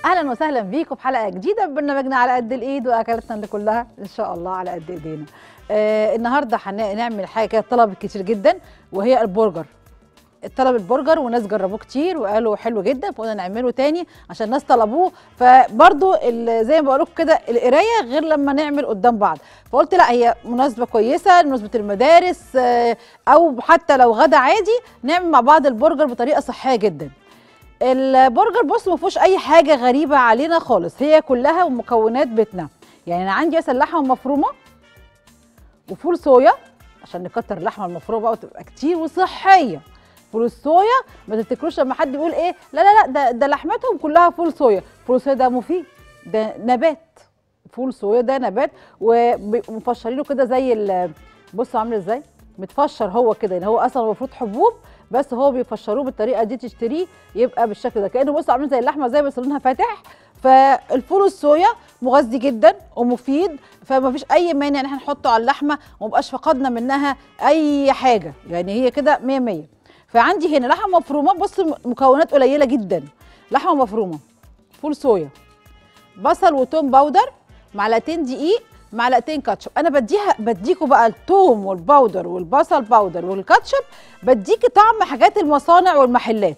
اهلا وسهلا بيكم في حلقه جديده من برنامجنا على قد الايد واكلاتنا اللي كلها ان شاء الله على قد ايدينا آه النهارده هنعمل حاجه كده طلبت كتير جدا وهي البرجر طلب البرجر وناس جربوه كتير وقالوا حلو جدا فقلنا نعمله تاني عشان الناس طلبوه فبرضو ال- زي ما بقول لكم كده القرايه غير لما نعمل قدام بعض فقلت لا هي مناسبه كويسه لمناسبه المدارس آه، او حتى لو غدا عادي نعمل مع بعض البرجر بطريقه صحيه جدا البرجر بص ما فيهوش اي حاجه غريبه علينا خالص هي كلها مكونات بيتنا يعني انا عندي مثلا لحمه مفرومه وفول صويا عشان نكتر اللحمه المفرومه بقى وتبقى كتير وصحيه فول الصويا ما تفتكروش لما حد يقول ايه لا لا لا ده ده لحمتهم كلها فول صويا فول الصويا ده مفيد ده نبات فول صويا ده نبات ومفشرينه كده زي ال- بصوا عامل ازاي متفشر هو كده يعني هو اصلا المفروض حبوب بس هو بيفشروه بالطريقه دي تشتريه يبقى بالشكل ده كانه بصوا عامل زي اللحمه زي بس لونها فاتح فالفول الصويا مغذي جدا ومفيد فما فيش اي مانع ان احنا نحطه على اللحمه ومبقاش فقدنا منها اي حاجه يعني هي كده 100 100 فعندي هنا لحمه مفرومه بص مكونات قليله جدا لحمه مفرومه فول صويا بصل وتوم باودر معلقتين دقيق معلقتين كاتشب انا بديها بديكوا بقى التوم والباودر والبصل باودر والكاتشب بديكي طعم حاجات المصانع والمحلات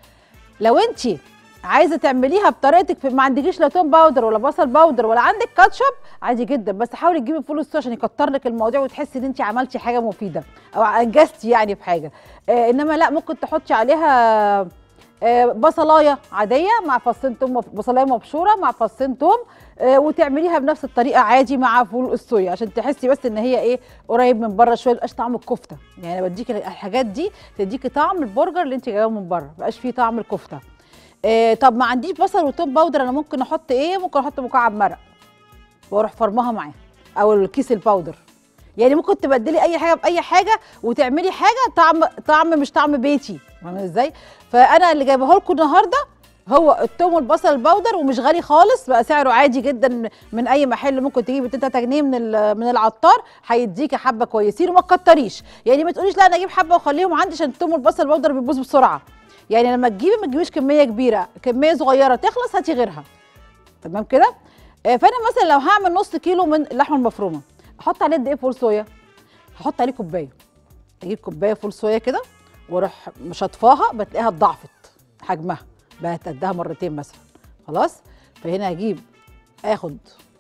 لو انت عايزه تعمليها بطريقتك في- ما عندكيش لا توم باودر ولا بصل باودر ولا عندك كاتشب عادي جدا بس حاولي تجيبي فول الصويا عشان يكتر لك الموضوع وتحسي ان انت عملتي حاجه مفيده او انجزتي يعني في حاجه آه انما لا ممكن تحطي عليها آه، بصلايه عاديه مع فصين توم مف- بصلايه مبشوره مع فصين توم آه، وتعمليها بنفس الطريقه عادي مع فول الصويا عشان تحسي بس ان هي ايه قريب من بره شويه ميبقاش طعم الكفته يعني انا بديكي الحاجات دي تديكي طعم البرجر اللي انت جايباه من بره مبقاش فيه طعم الكفته آه، طب ما عنديش بصل وتوم باودر انا ممكن احط ايه ممكن احط مكعب مرق واروح فرمها معاه او الكيس الباودر يعني ممكن تبدلي اي حاجه باي حاجه وتعملي حاجه طعم طعم مش طعم بيتي فاهمه ازاي فانا اللي جايبه لكم النهارده هو التوم والبصل البودر ومش غالي خالص بقى سعره عادي جدا من اي محل ممكن تجيبي 3 جنيه من ال- من العطار هيديكي حبه كويسين وما تكتريش يعني ما تقوليش لا انا اجيب حبه واخليهم عندي عشان التوم والبصل البودر بيبوظ بسرعه يعني لما تجيبي ما تجيبيش كميه كبيره كميه صغيره تخلص هاتي غيرها تمام كده آه، فانا مثلا لو هعمل نص كيلو من اللحمه المفرومه احط عليه قد ايه فول صويا هحط عليه كوبايه اجيب كوبايه فول صويا كده واروح شطفاها بتلاقيها اتضاعفت حجمها بقت قدها مرتين مثلا خلاص فهنا هجيب اخد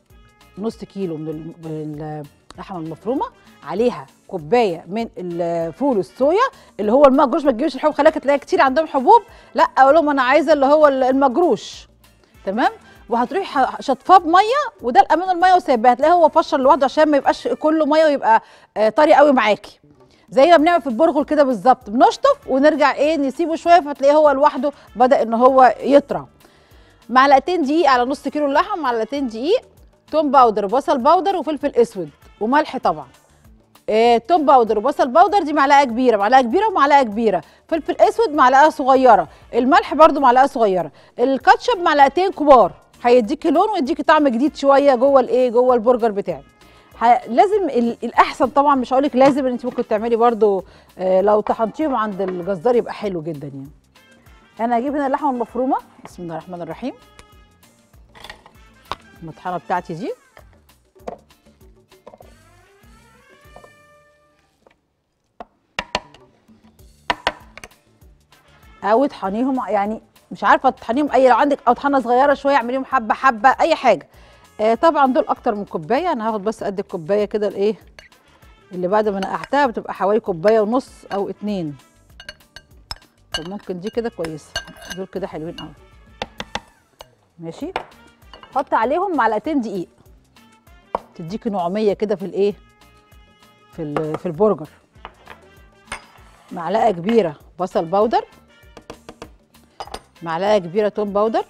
نص كيلو من ال- من اللحمه المفرومه عليها كوبايه من الفول الصويا اللي هو المجروش ما تجيبش الحبوب خليك تلاقي كتير عندهم حبوب لا اقول لهم انا عايزه اللي هو المجروش تمام وهتروحي ح- شطفاه بميه وده الامان الميه وسايباه هتلاقيه هو فشر لوحده عشان ما يبقاش كله ميه ويبقى آه، طري قوي معاكي زي ما بنعمل في البرغل كده بالظبط بنشطف ونرجع ايه نسيبه شويه فتلاقيه هو لوحده بدا ان هو يطرى معلقتين دقيق على نص كيلو اللحم معلقتين دقيق توم باودر وبصل باودر وفلفل اسود وملح طبعا إيه توم باودر وبصل باودر دي معلقه كبيره معلقه كبيره ومعلقه كبيره فلفل اسود معلقه صغيره الملح برضو معلقه صغيره الكاتشب معلقتين كبار هيديكي لون ويديكي طعم جديد شويه جوه الايه جوه البرجر بتاعك ح- لازم ال- الاحسن طبعا مش هقولك لازم ان انت ممكن تعملي برضو آه، لو طحنتيهم عند الجزار يبقى حلو جدا يعني انا هجيب هنا اللحمه المفرومه بسم الله الرحمن الرحيم المطحنه بتاعتي دي او اطحنيهم يعني مش عارفه تطحنيهم اي لو عندك او طحنه صغيره شويه اعمليهم حبه حبه اي حاجه آه طبعا دول اكتر من كوبايه انا هاخد بس قد الكوبايه كده الايه اللي بعد ما نقعتها بتبقى حوالي كوبايه ونص او اتنين طب ممكن دي كده كويسه دول كده حلوين قوي ماشي حط عليهم معلقتين دقيق تديكي نعوميه كده في الايه في ال- في البرجر معلقه كبيره بصل باودر معلقه كبيره توم باودر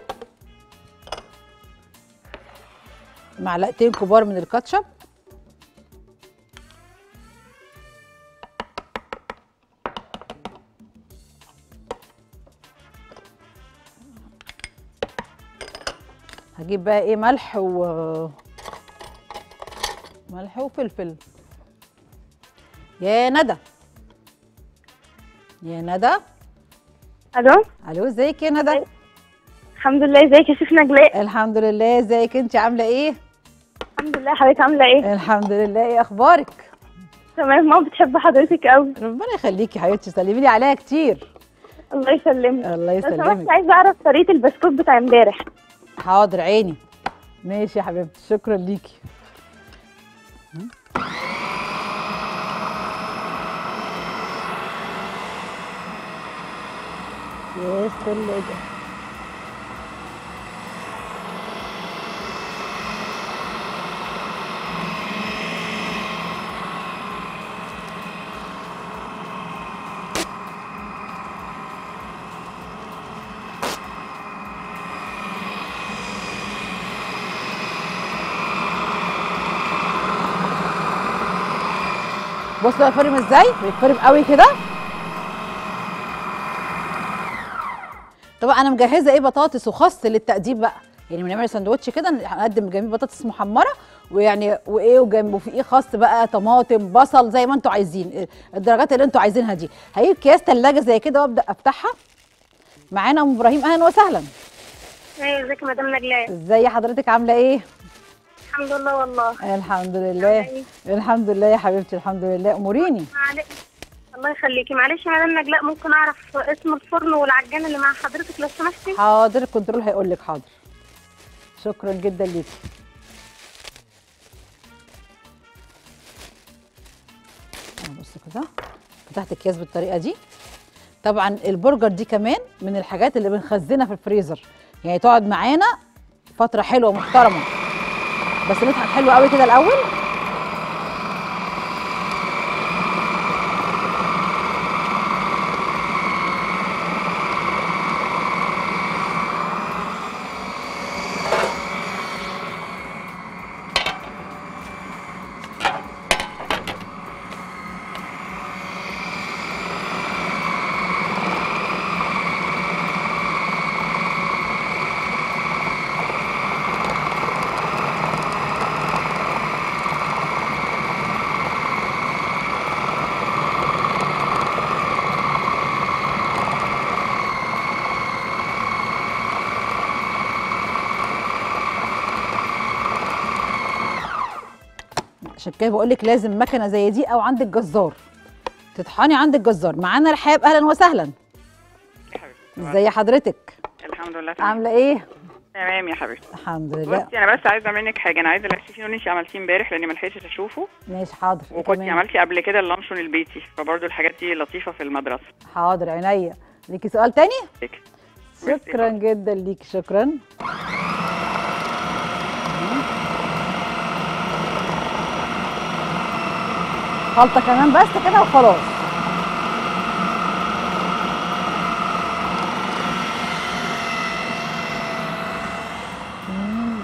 معلقتين كبار من الكاتشب هجيب بقى ايه ملح و ملح وفلفل يا ندى يا ندى الو الو ازيك يا ندى الحمد لله ازيك يا شيخ نجلاء الحمد لله ازيك انت عامله ايه الحمد لله حضرتك عامله ايه الحمد لله ايه اخبارك تمام ماما بتحب حضرتك قوي ربنا يخليكي يا حبيبتي سلمي لي عليها كتير الله يسلمك الله لو سمحت يسلمك عايزه اعرف طريقه البسكوت بتاع امبارح حاضر عيني ماشي يا حبيبتي شكرا ليكي يا سلام بص بقى فرم ازاي بيتفرم قوي كده طبعا انا مجهزه ايه بطاطس وخس للتقديم بقى يعني بنعمل سندوتش كده هنقدم جنبيه بطاطس محمره ويعني وايه وجنبه في ايه خس بقى طماطم بصل زي ما انتوا عايزين الدرجات اللي انتوا عايزينها دي هجيب اكياس ثلاجه زي كده وابدا افتحها معانا ام ابراهيم اهلا وسهلا ايوه ازيك يا مدام نجلاء ازي حضرتك عامله ايه الحمد لله والله الحمد لله الحمد لله يا حبيبتي الحمد لله اموريني معلش الله يخليكي معلش يا مدام نجلاء ممكن اعرف اسم الفرن والعجان اللي مع حضرتك لو سمحتي حاضر الكنترول هيقول لك حاضر شكرا جدا ليكي أهو بص كده فتحت الكيس بالطريقه دي طبعا البرجر دي كمان من الحاجات اللي بنخزنها في الفريزر يعني تقعد معانا فتره حلوه محترمه بس نضحك حلو قوي كده الاول عشان كده بقول لك لازم مكنه زي دي او عندك جزار تطحني عند الجزار معانا رحاب اهلا وسهلا يا حبيبتي ازي حضرتك الحمد لله تمام عامله ايه تمام يا حبيبتي الحمد لله بصي انا بس عايزه منك حاجه انا عايزه الاكسسين اللي انت عملتيه امبارح لاني ما لحقتش اشوفه ماشي حاضر إيه وكنت كمان؟ عملتي قبل كده اللانشون البيتي فبرضه الحاجات دي لطيفه في المدرسه حاضر عينيا ليكي سؤال تاني ليك. ميرسي شكرا خالص. جدا ليكي شكرا خلطه كمان بس كده وخلاص مم.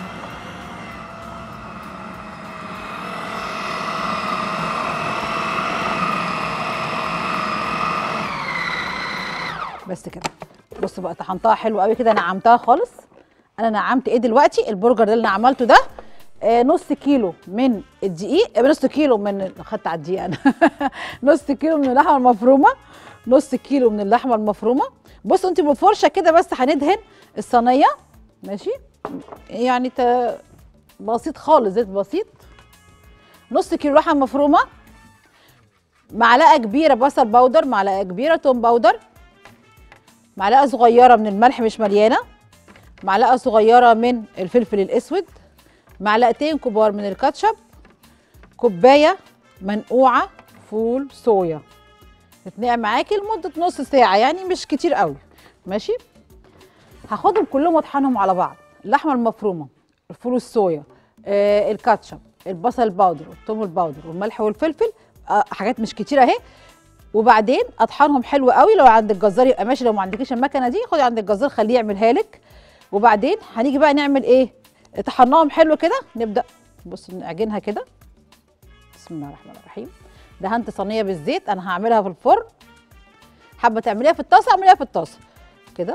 بس كده بص بقى طحنتها حلو قوي كده نعمتها خالص انا نعمت ايه دلوقتي البرجر ده اللي انا عملته ده آه نص كيلو من الدقيق آه، نص كيلو من خدت على الدقيق انا نص كيلو من اللحمه المفرومه نص كيلو من اللحمه المفرومه بصوا انت بفرشه كده بس هندهن الصينيه ماشي يعني ت... بسيط خالص زيت بسيط نص كيلو لحمه مفرومه معلقه كبيره بصل باودر معلقه كبيره توم باودر معلقه صغيره من الملح مش مليانه معلقه صغيره من الفلفل الاسود معلقتين كبار من الكاتشب كوبايه منقوعه فول صويا تتنقع معاكي لمده نص ساعه يعني مش كتير قوي ماشي هاخدهم كلهم واطحنهم على بعض اللحمه المفرومه الفول الصويا آه الكاتشب البصل الباودر والثوم الباودر والملح والفلفل آه حاجات مش كتير اهي وبعدين اطحنهم حلو قوي لو عند الجزار يبقى ماشي لو ما عندكيش المكنه دي خدي عند الجزار خليه يعملها لك وبعدين هنيجي بقى نعمل ايه طحناهم حلو كده نبدا بص نعجنها كده بسم الله الرحمن الرحيم دهنت صينيه بالزيت انا هعملها في الفرن حابه تعمليها في الطاسه اعمليها في الطاسه كده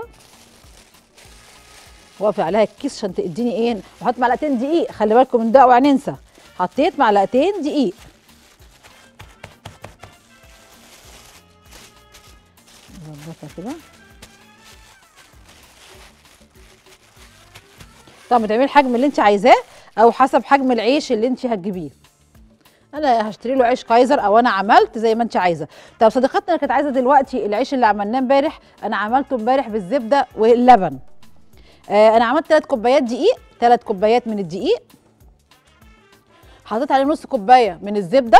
وقفي عليها الكيس عشان تديني ايه وحط معلقتين دقيق خلي بالكم من ده اوعى ننسى حطيت معلقتين دقيق نظبطها كده طب بتعملي الحجم اللي انت عايزاه او حسب حجم العيش اللي انت هتجيبيه انا هشتري له عيش كايزر او انا عملت زي ما انت عايزه طب صديقتنا اللي كانت عايزه دلوقتي العيش اللي عملناه امبارح انا عملته امبارح بالزبده واللبن آه انا عملت 3 كوبايات دقيق 3 كوبايات من الدقيق حطيت عليه نص كوبايه من الزبده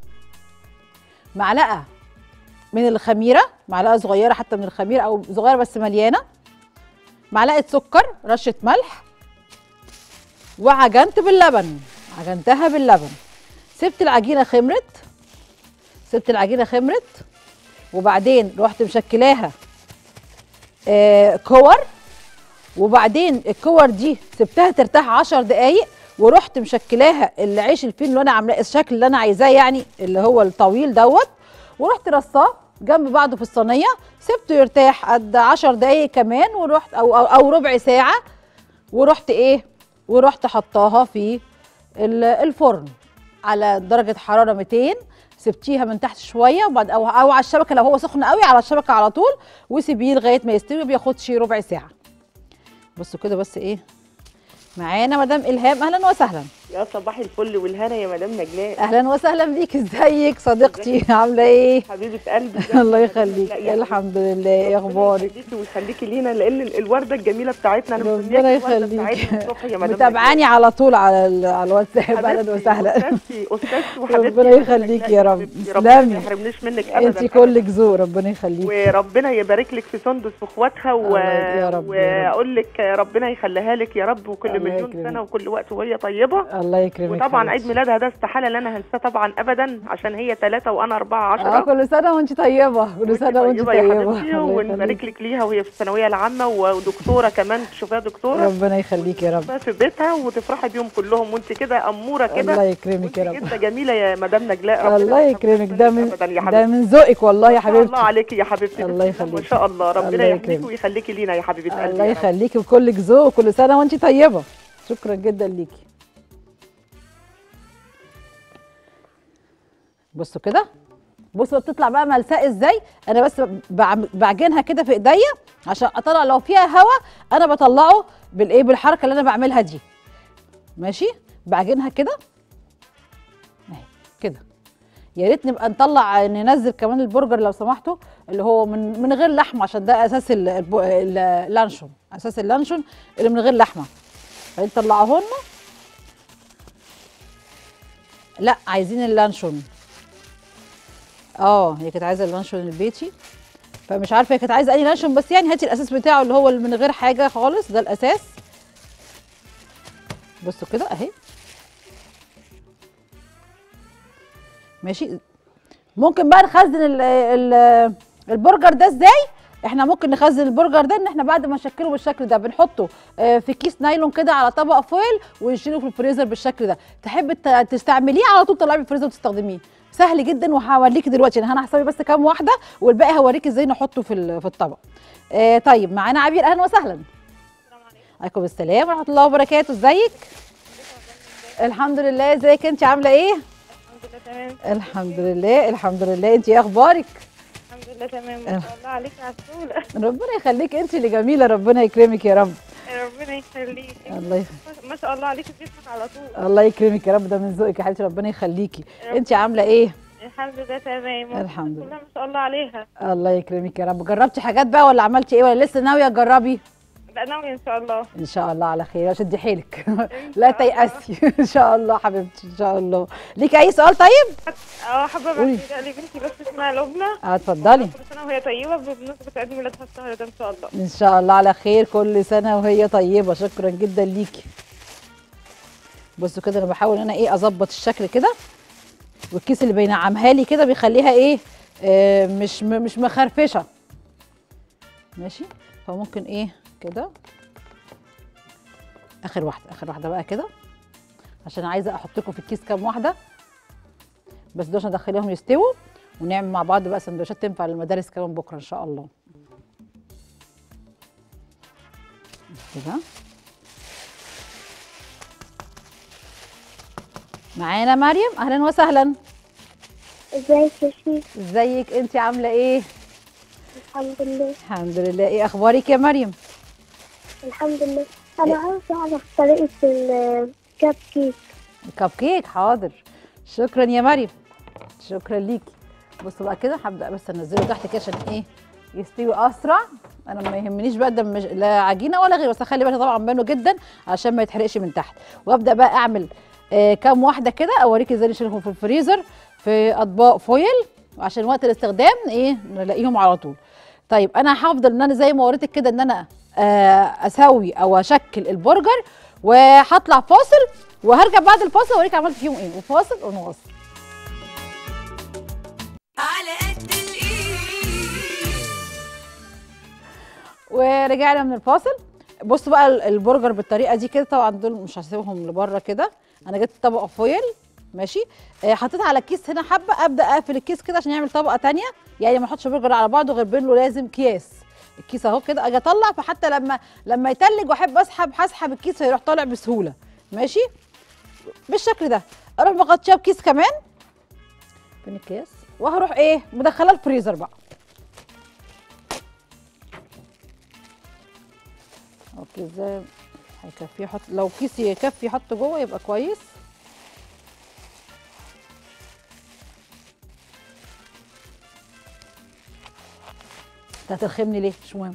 معلقه من الخميره معلقه صغيره حتى من الخميره او صغيره بس مليانه معلقه سكر رشه ملح وعجنت باللبن عجنتها باللبن سبت العجينه خمرت سبت العجينه خمرت وبعدين رحت مشكلاها آه كور وبعدين الكور دي سبتها ترتاح 10 دقايق ورحت مشكلاها العيش الفين اللي انا عاملاه الشكل اللي انا عايزاه يعني اللي هو الطويل دوت ورحت رصاه جنب بعضه في الصينيه سبته يرتاح قد 10 دقايق كمان ورحت او او, أو ربع ساعه ورحت ايه ورحت حطاها في ال- الفرن على درجه حراره 200 سبتيها من تحت شويه وبعد او او على الشبكه لو هو سخن قوي على الشبكه على طول وسيبيه لغايه ما يستوي ما بياخدش ربع ساعه بصوا كده بس ايه معانا مدام الهام اهلا وسهلا يا صباح الفل والهنا يا مدام نجلاء اهلا وسهلا بيك ازيك صديقتي عامله ايه حبيبه قلبي الله يخليك الحمد لله ايه اخبارك يخليكي ويخليكي لينا لان ال- الورده الجميله بتاعتنا انا ربنا مستنياكي الوردة يخليك بتاعتنا الصبح يا مدام متابعاني على طول على ال- على الواتساب نجلاء. اهلا وسهلا استاذتي استاذتي وحبيبتي ربنا يا مدام يخليك نجلاء يا رب. حبيبتي. ربنا تسلمي. ما يحرمنيش منك ابدا انت أبداً. كلك ذوق ربنا يخليك وربنا يبارك لك في سندس واخواتها و... الله يا رب، يا رب. واقول لك ربنا يخليها لك يا رب وكل الله مليون يكرمك. سنه وكل وقت وهي طيبه الله يكرمك وطبعا عيد حبيبتي. ميلادها ده استحاله ان انا هنساه طبعا ابدا عشان هي ثلاثة وانا أربعة اه عشرة كل سنه وانت طيبه كل وانت سنه وانت طيبة يا طيبه حبيبتي الله ونبارك يخليك. لك ليها وهي في الثانويه العامه ودكتوره كمان تشوفيها دكتوره ربنا يخليك يا رب بقى في بيتها وتفرحي بيهم كلهم وانت كده اموره كده الله يكرمك يا وانت رب جدا جميله يا مدام نجلاء ربنا الله ما يكرمك يحرمنيش ده منك من أبداً يا ده حبيبتي من ذوقك والله يا ما شاء الله حبيبتي عليكي يا حبيبتي الله بسم ما يخليك. شاء الله الله ربنا يحميكي يكرمك. ويخليكي لينا يا حبيبه قلبي الله يا رب. يخليكي وكلك ذوق وكل سنه وانت طيبه شكرا جدا ليكي بصوا كده بصوا بتطلع بقى ملساء ازاي انا بس بعم- بعجنها كده في ايديا عشان اطلع لو فيها هوا انا بطلعه بالايه بالحركه اللي انا بعملها دي ماشي بعجنها كده اهي كده يا ريت نبقى نطلع ننزل كمان البرجر لو سمحتوا اللي هو من من غير لحمه عشان ده اساس ال- الب- ال- اللانشون اساس اللانشون اللي من غير لحمه فنطلعه لنا لا عايزين اللانشون اه هي كانت عايزه اللانشون البيتي فمش عارفه هي كانت عايزه اي لانشون بس يعني هاتي الاساس بتاعه اللي هو اللي من غير حاجه خالص ده الاساس بصوا كده اهي ماشي ممكن بقى نخزن ال ال البرجر ده ازاي احنا ممكن نخزن البرجر ده ان احنا بعد ما نشكله بالشكل ده بنحطه آه، في كيس نايلون كده على طبق فويل ونشيله في الفريزر بالشكل ده تحب ت- تستعمليه على طول طلعيه من الفريزر وتستخدميه سهل جدا وهوريكي دلوقتي يعني انا هسوي بس كام واحده والباقي هوريكي ازاي نحطه في ال- في الطبق آه طيب معانا عبير اهلا وسهلا عليكم السلام ورحمه الله وبركاته ازيك الحمد لله ازيك انت عامله ايه الحمد لله تمام الحمد لله الحمد لله انت ايه اخبارك الحمد لله تمام ما شاء الله عليك على السهولة ربنا يخليك انت اللي جميله ربنا يكرمك يا رب ربنا يخليك الله يخ... ما شاء الله عليك بتضحك على طول الله يكرمك يا رب ده من ذوقك يا حبيبتي ربنا يخليكي انت عامله ايه الحمد لله تمام الحمد لله. كلها ما شاء الله عليها الله يكرمك يا رب جربتي حاجات بقى ولا عملتي ايه ولا لسه ناويه تجربي لا ناوية ان شاء الله ان شاء الله على خير شدي حيلك لا تيأسي ان شاء الله حبيبتي ان شاء الله ليك اي سؤال طيب اه حابة قولي. ابعت لي بنتي بس اسمها لبنى اه اتفضلي كل سنة وهي طيبة بمناسبة عيد ميلادها الشهر ده ان شاء الله ان شاء الله على خير كل سنه وهي طيبه شكرا جدا ليكي بصوا كده انا بحاول ان انا ايه اظبط الشكل كده والكيس اللي بينعمها لي كده بيخليها ايه آه مش م- مش مخرفشه ماشي فممكن ايه كده اخر واحده اخر واحده بقى كده عشان عايزه احط لكم في الكيس كام واحده بس دول عشان ادخليهم يستووا ونعمل مع بعض بقى سندوتشات تنفع للمدارس كمان بكره ان شاء الله كده معانا مريم اهلا وسهلا ازيك يا شيخ ازيك انت عامله ايه الحمد لله الحمد لله ايه اخبارك يا مريم الحمد لله أنا عاوزة أعرف طريقة الكب كيك كب كيك حاضر شكرا يا مريم شكرا ليكي بصوا بقى كده هبدا بس انزله تحت كده عشان ايه يستوي اسرع انا ما يهمنيش بقى ده مش لا عجينه ولا غير بس اخلي بالي طبعا منه جدا عشان ما يتحرقش من تحت وابدا بقى اعمل آه كام واحده كده اوريكي ازاي نشيلهم في الفريزر في اطباق فويل عشان وقت الاستخدام ايه نلاقيهم على طول طيب انا هفضل ان انا زي ما وريتك كده ان انا آه اسوي او اشكل البرجر وهطلع فاصل وهرجع بعد الفاصل اوريك عملت فيهم ايه وفاصل ونواصل على قد الايد ورجعنا من الفاصل بصوا بقى ال- البرجر بالطريقه دي كده طبعا دول مش هسيبهم لبره كده انا جبت طبقه فويل ماشي آه حطيت على الكيس هنا حبه ابدا اقفل الكيس كده عشان يعمل طبقه تانية يعني ما احطش برجر على بعضه غير بين له لازم اكياس الكيس اهو كده اجي اطلع فحتى لما لما يتلج واحب اسحب هسحب الكيس فيروح طالع بسهوله ماشي بالشكل ده اروح مغطيه بكيس كمان فين الكيس وهروح ايه مدخلاه الفريزر بقى اوكي ازاي هيكفي يحط لو كيس يكفي يحط جوه يبقى كويس انت هترخمني ليه مش مهم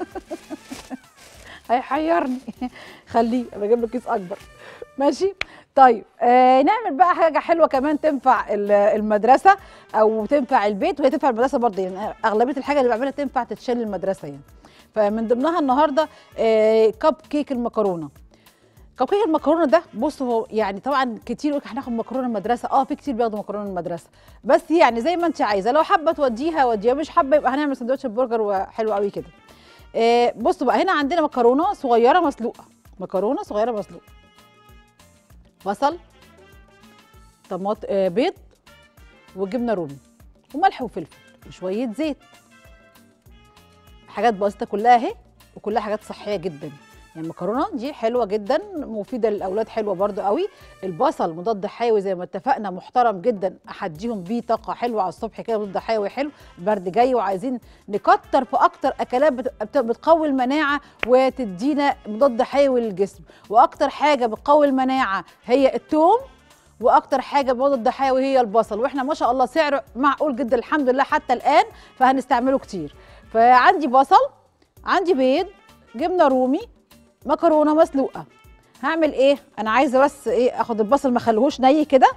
هيحيرني خليه انا اجيب له كيس اكبر ماشي طيب آه نعمل بقى حاجه حلوه كمان تنفع ال- المدرسه او تنفع البيت وهي تنفع المدرسه برضه يعني اغلبيه الحاجه اللي بعملها تنفع تتشال المدرسه يعني فمن ضمنها النهارده آه كب كيك المكرونه كب كيك المكرونه ده بصوا هو يعني طبعا كتير يقول لك هناخد مكرونه المدرسه اه في كتير بياخدوا مكرونه المدرسه بس يعني زي ما انت عايزه لو حابه توديها وديها مش حابه يبقى هنعمل سندوتش برجر وحلو قوي كده آه بصوا بقى هنا عندنا مكرونه صغيره مسلوقه مكرونه صغيره مسلوقه بصل طماط آه بيض وجبنه رومي وملح وفلفل وشويه زيت حاجات بسيطه كلها اهي وكلها حاجات صحيه جدا يعني المكرونه دي حلوه جدا مفيده للاولاد حلوه برضو قوي البصل مضاد حيوي زي ما اتفقنا محترم جدا احديهم بيه طاقه حلوه على الصبح كده مضاد حيوي حلو البرد جاي وعايزين نكتر في اكتر اكلات بت- بت- بتقوي المناعه وتدينا مضاد حيوي للجسم واكتر حاجه بتقوي المناعه هي الثوم واكتر حاجه مضاد حيوي هي البصل واحنا ما شاء الله سعره معقول جدا الحمد لله حتى الان فهنستعمله كتير فعندي بصل عندي بيض جبنه رومي مكرونه مسلوقه هعمل ايه انا عايزه بس ايه اخد البصل ما اخليهوش ني كده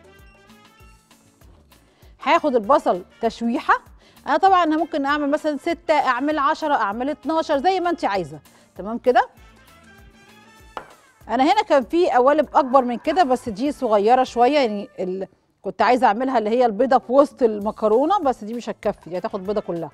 هاخد البصل تشويحه انا طبعا أنا ممكن اعمل مثلا ستة اعمل عشرة اعمل 12 زي ما انت عايزه تمام كده انا هنا كان في قوالب اكبر من كده بس دي صغيره شويه يعني ال... كنت عايزه اعملها اللي هي البيضه في وسط المكرونه بس دي مش هتكفي دي هتاخد بيضه كلها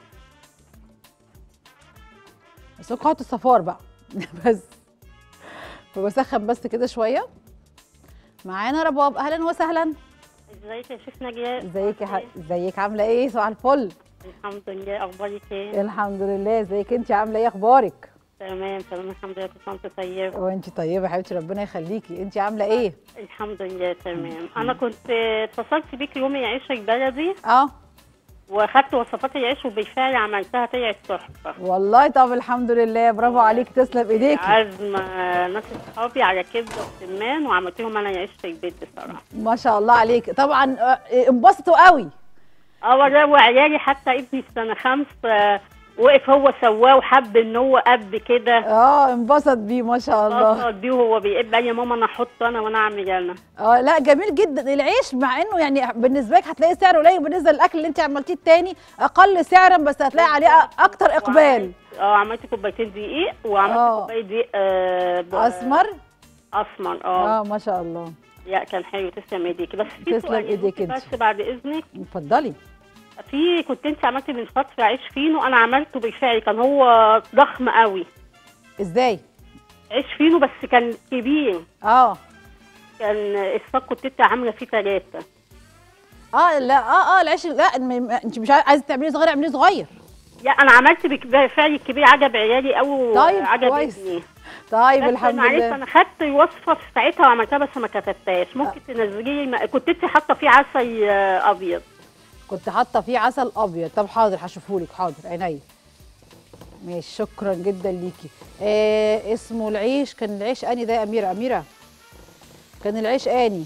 بس ممكن احط الصفار بقى بس فبسخن بس كده شويه معانا رباب اهلا وسهلا ازيك يا شيخ نجلاء ازيك يا ح... ازيك عامله ايه صباح الفل الحمد لله اخبارك ايه الحمد لله ازيك انت عامله ايه اخبارك تمام تمام الحمد لله كنت انت طيبه وانت طيبه يا حبيبتي ربنا يخليكي انت عامله ايه الحمد لله تمام انا كنت اتصلت بيك يوم عيشك بلدي اه واخدت وصفات العيش وبالفعل عملتها طلعت تحفه والله طب الحمد لله برافو عليك تسلم ايديكي عزم ناس اصحابي على كبده وسمان وعملت لهم انا عيش في البيت بصراحه ما شاء الله عليك طبعا آه، انبسطوا قوي اه والله وعيالي حتى ابني في سنه خمس آه، وقف هو سواه وحب ان هو قد كده اه انبسط بيه ما شاء الله اتصل بيه وهو بيقول لي يا ماما انا احط انا وانا اعمل انا اه لا جميل جدا العيش مع انه يعني بالنسبه لك هتلاقي سعره قليل بالنسبه للاكل اللي انت عملتيه التاني اقل سعرا بس هتلاقي عليه اكتر اقبال اه عملت كوبايتين دقيق وعملت آه. كوبايه دقيق آه ب- اسمر اسمر اه اه ما شاء الله لا كان حلو تسلم ايديكي بس في تسلم سؤال إيديك ممكن انت. بس بعد اذنك اتفضلي في كنت انت عملت من فتره عيش فينو انا عملته بالفعل كان هو ضخم قوي ازاي عيش فينو بس كان كبير اه كان الصاج كنت انت عامله فيه ثلاثه اه لا اه اه العيش لا م- م- انت مش عايز- عايزه تعمليه صغير اعمليه صغير لا انا عملت بك- بالفعل الكبير عجب عيالي قوي طيب، عجب كويس. ابني طيب بس الحمد معلش لله انا خدت الوصفه في ساعتها وعملتها بس ما كتبتهاش ممكن تنزلي لي ما- كنت انت حاطه فيه عسل آه، ابيض كنت حاطه فيه عسل ابيض طب حاضر هشوفهولك حاضر عينيا ماشي شكرا جدا ليكي آه اسمه العيش كان العيش اني ده يا اميره اميره كان العيش اني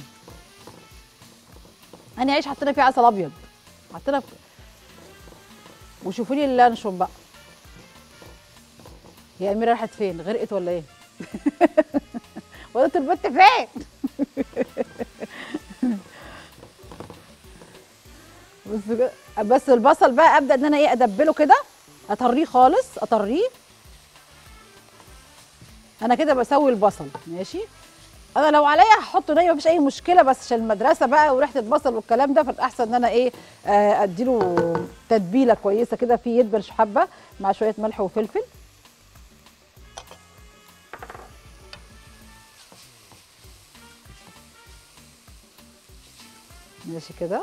اني عيش حطينا فيه عسل ابيض حطينا في... وشوفوا لي اللانشون بقى يا اميره راحت فين غرقت ولا ايه وقلت البت فين بس كده- بس البصل بقى ابدا ان انا ايه ادبله كده اطريه خالص اطريه انا كده بسوي البصل ماشي انا لو عليا هحطه ني مفيش اي مشكله بس عشان المدرسه بقى وريحه البصل والكلام ده فالاحسن ان انا ايه آه، اديله تتبيله كويسه كده فيه يدبل حبه مع شويه ملح وفلفل ماشي كده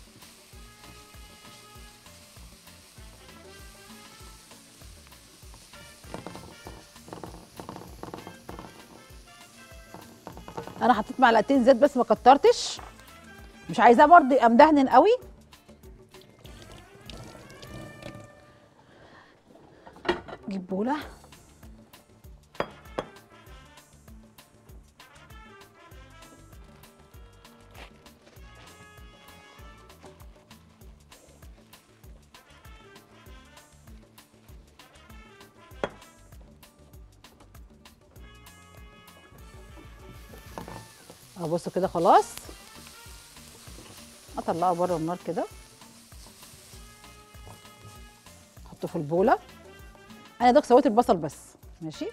انا حطيت معلقتين زيت بس ما كترتش مش عايزاه برضه يبقى مدهن قوي جيب بوله اهو بصوا كده خلاص اطلعه بره النار كده احطه في البوله انا دوك سويت البصل بس ماشي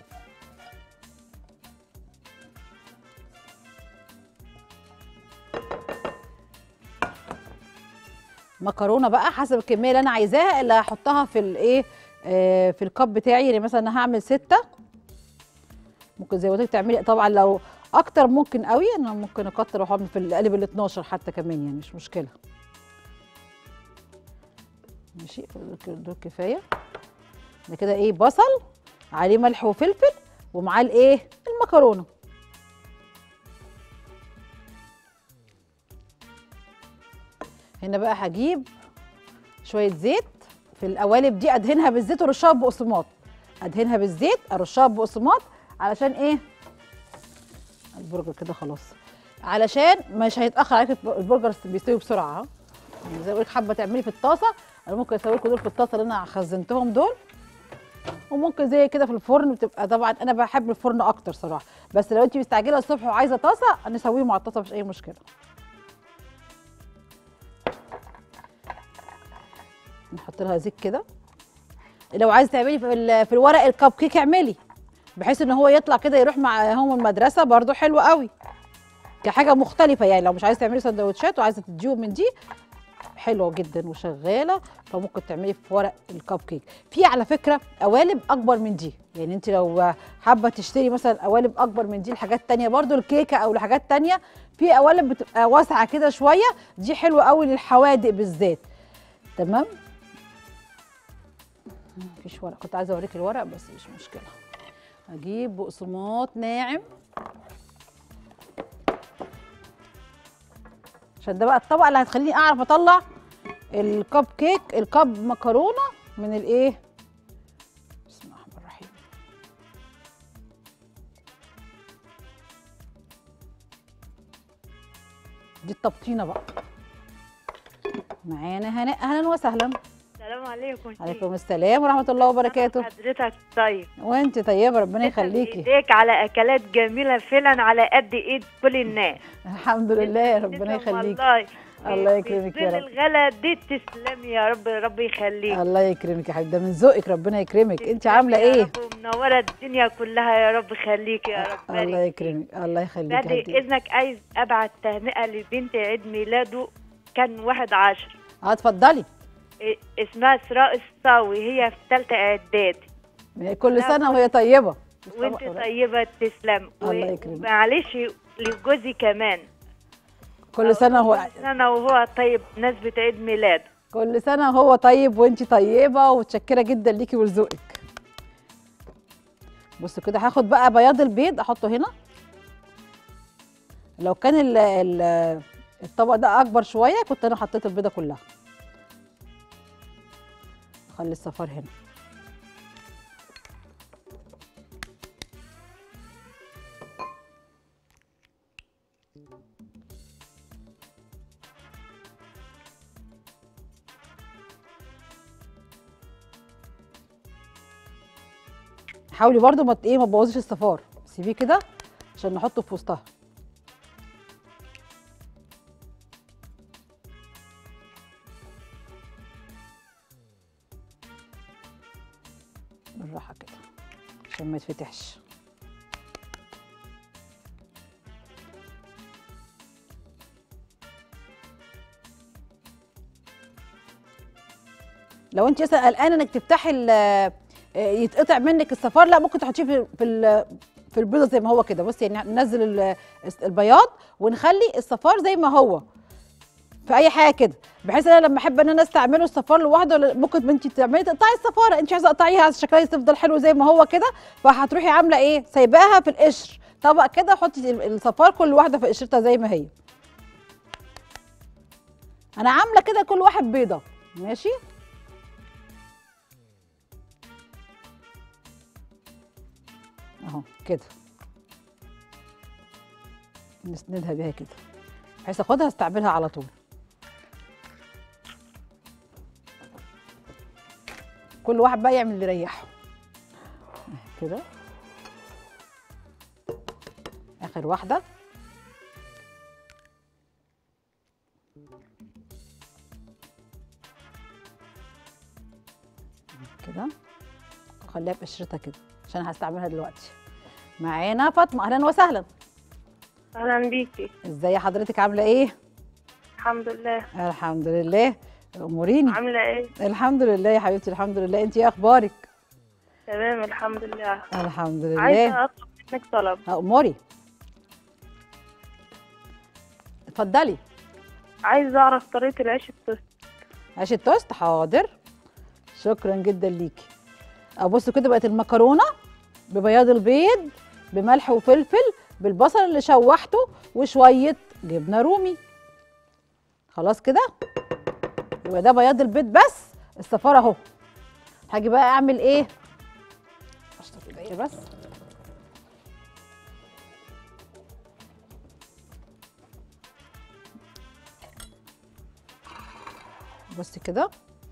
مكرونه بقى حسب الكميه اللي انا عايزاها اللي هحطها في الايه آه في الكب بتاعي يعني مثلا انا هعمل سته ممكن زي ما قلت لك تعملي طبعا لو اكتر ممكن قوي انا ممكن اكتر واعمل في القالب ال 12 حتى كمان يعني مش مشكله ماشي دول- دول كفايه ده كده ايه بصل عليه ملح وفلفل ومعاه الايه المكرونه هنا بقى هجيب شويه زيت في القوالب دي ادهنها بالزيت ورشها بقسماط ادهنها بالزيت ارشها بقسماط علشان ايه البرجر كده خلاص علشان مش هيتاخر عليك البرجر بيستوي بسرعه ها يعني زي ما بقولك حابه تعملي في الطاسه انا ممكن اسوي لكم دول في الطاسه اللي انا خزنتهم دول وممكن زي كده في الفرن بتبقى طبعا انا بحب الفرن اكتر صراحه بس لو انت مستعجله الصبح وعايزه طاسه نسويهم على الطاسه مفيش اي مشكله نحط لها زيت كده لو عايزه تعملي في, ال- في الورق الكب كيك اعملي بحيث ان هو يطلع كده يروح معاهم المدرسه برضو حلو قوي كحاجه مختلفه يعني لو مش عايزه تعملي سندوتشات وعايزه تديهم من دي حلوه جدا وشغاله فممكن تعملي في ورق الكب كيك في على فكره قوالب اكبر من دي يعني انت لو حابه تشتري مثلا قوالب اكبر من دي لحاجات تانية برضو الكيكه او لحاجات تانية في قوالب بتبقى واسعه كده شويه دي حلوه قوي للحوادق بالذات تمام مفيش ورق كنت عايزه اوريك الورق بس مش مشكله اجيب بقسماط ناعم عشان ده بقى الطبقه اللي هتخليني اعرف اطلع الكب كيك الكب مكرونه من الايه بسم الله الرحمن الرحيم دي التبطينه بقى معانا هناء اهلا وسهلا السلام عليكم عليكم السلام ورحمه الله وبركاته حضرتك طيب وانت طيبه ربنا يخليكي ايديك على اكلات جميله فعلا على قد ايد كل الناس الحمد لله ربنا تسلم يخليكي والله الله يكرمك يا في رب. ظل الغلا دي تسلمي يا رب رب يخليك الله يكرمك يا حبيبي ده من ذوقك ربنا يكرمك انت عامله تسلمي يا ايه رب ومنوره الدنيا كلها يا رب خليك يا رب الله بارك يكرمك الله يخليك يا بعد حبيبتي اذنك عايز ابعت تهنئه لبنت عيد ميلاده كان واحد عشر اه اتفضلي إيه، اسمها اسراء الصاوي هي في ثالثه اعدادي كل لا، سنه وهي طيبه وانت طيبه تسلم و- الله يكرمك. ومعلش لجوزي كمان كل سنه هو كل سنه وهو طيب نسبه عيد ميلاده كل سنه هو طيب وانت طيبه ومتشكره جدا ليكي ولذوقك بصوا كده هاخد بقى بياض البيض احطه هنا لو كان ال ال الطبق ده اكبر شويه كنت انا حطيت البيضه كلها خلي الصفار هنا حاولي برضو ما ت- ايه ما تبوظيش الصفار سيبيه كده عشان نحطه في وسطها بالراحه كده عشان ما يتفتحش لو انت مثلا قلقانه انك تفتحي ال- آه، يتقطع منك الصفار لا ممكن تحطيه في في ال- في البيضه زي ما هو كده بصي يعني ننزل ال- البياض ونخلي الصفار زي ما هو في اي حاجه كده بحيث ان انا لما احب ان انا استعمله الصفار لوحده ولا- ممكن انت تعملي تقطعي الصفاره انت عايزه تقطعيها عايزه شكلها تفضل حلو زي ما هو كده فهتروحي عامله ايه سايباها في القشر طبق كده حطي ال- الصفار كل واحده في قشرتها زي ما هي انا عامله كده كل واحد بيضه ماشي اهو كده نسندها بيها كده بحيث اخدها استعملها على طول كل واحد بقى يعمل اللي يريحه كده اخر واحده كده خليها بقشرتها كده عشان هستعملها دلوقتي معانا فاطمه اهلا وسهلا اهلا بيكي ازاي حضرتك عامله ايه الحمد لله الحمد لله اموريني عامله ايه الحمد لله يا حبيبتي الحمد لله انت ايه اخبارك تمام الحمد لله الحمد لله عايزه اطلب منك طلب اموري اتفضلي عايزه اعرف طريقه العيش التوست عيش التوست حاضر شكرا جدا ليكي ابص كده بقت المكرونه ببياض البيض بملح وفلفل بالبصل اللي شوحته وشويه جبنه رومي خلاص كده يبقى ده بياض البيض بس الصفار اهو هاجي بقى اعمل ايه اشطف ايديا بس بصي كده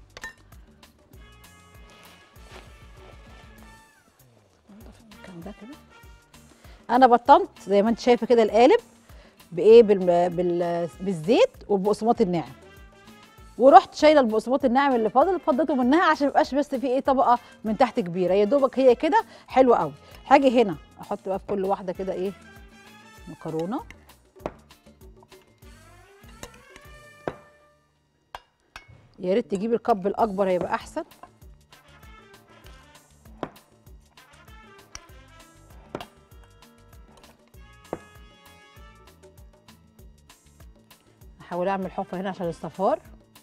المكان ده كده انا بطنت زي ما انت شايفه كده القالب بايه بال... بال... بالزيت والبقسماط الناعم ورحت شايله البقسماط الناعم اللي فاضل فضيته منها عشان ما يبقاش بس في ايه طبقه من تحت كبيره يا دوبك هي كده حلوه قوي هاجي هنا احط بقى في كل واحده كده ايه مكرونه يا ريت تجيبي الكب الاكبر هيبقى احسن احاول اعمل حفره هنا عشان الصفار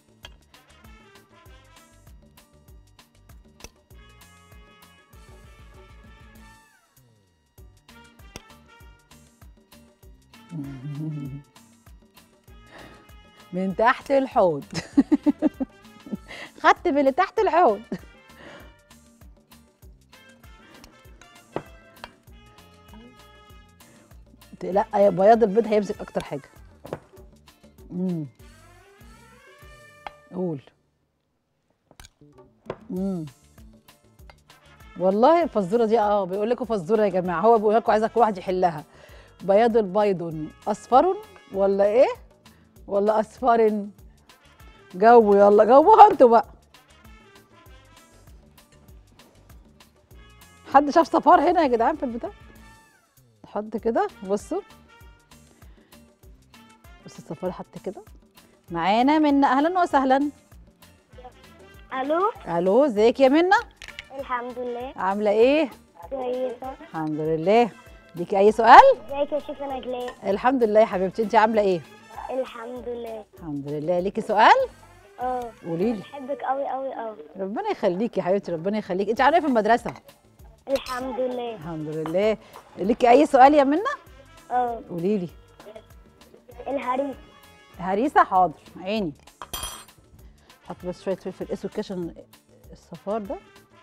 من تحت الحوض خدت من اللي تحت الحوض لا يا بياض البيض هيمسك اكتر حاجه امم قول امم والله الفزوره دي اه بيقول لكم فزوره يا جماعه هو بيقول لكم عايزك كل واحد يحلها بياض البيض اصفر ولا ايه ولا اصفر جو يلا جوها انتوا بقى حد شاف صفار هنا يا جدعان في البتاع حط كده بصوا بص الصفار حط كده معانا منا اهلا وسهلا الو الو ازيك يا منا الحمد لله عامله ايه كويسه الحمد لله ليكي اي سؤال ازيك يا شيخ نجلاء الحمد لله يا حبيبتي انت عامله ايه الحمد لله الحمد لله ليكي سؤال اه قولي لي بحبك قوي قوي قوي ربنا يخليكي يا حبيبتي ربنا يخليكي انت عامله ايه في المدرسه الحمد لله الحمد لله ليكي اي سؤال يا منا اه قولي لي الهريس هريسه حاضر عيني حط بس شويه فلفل اسود كده عشان الصفار ده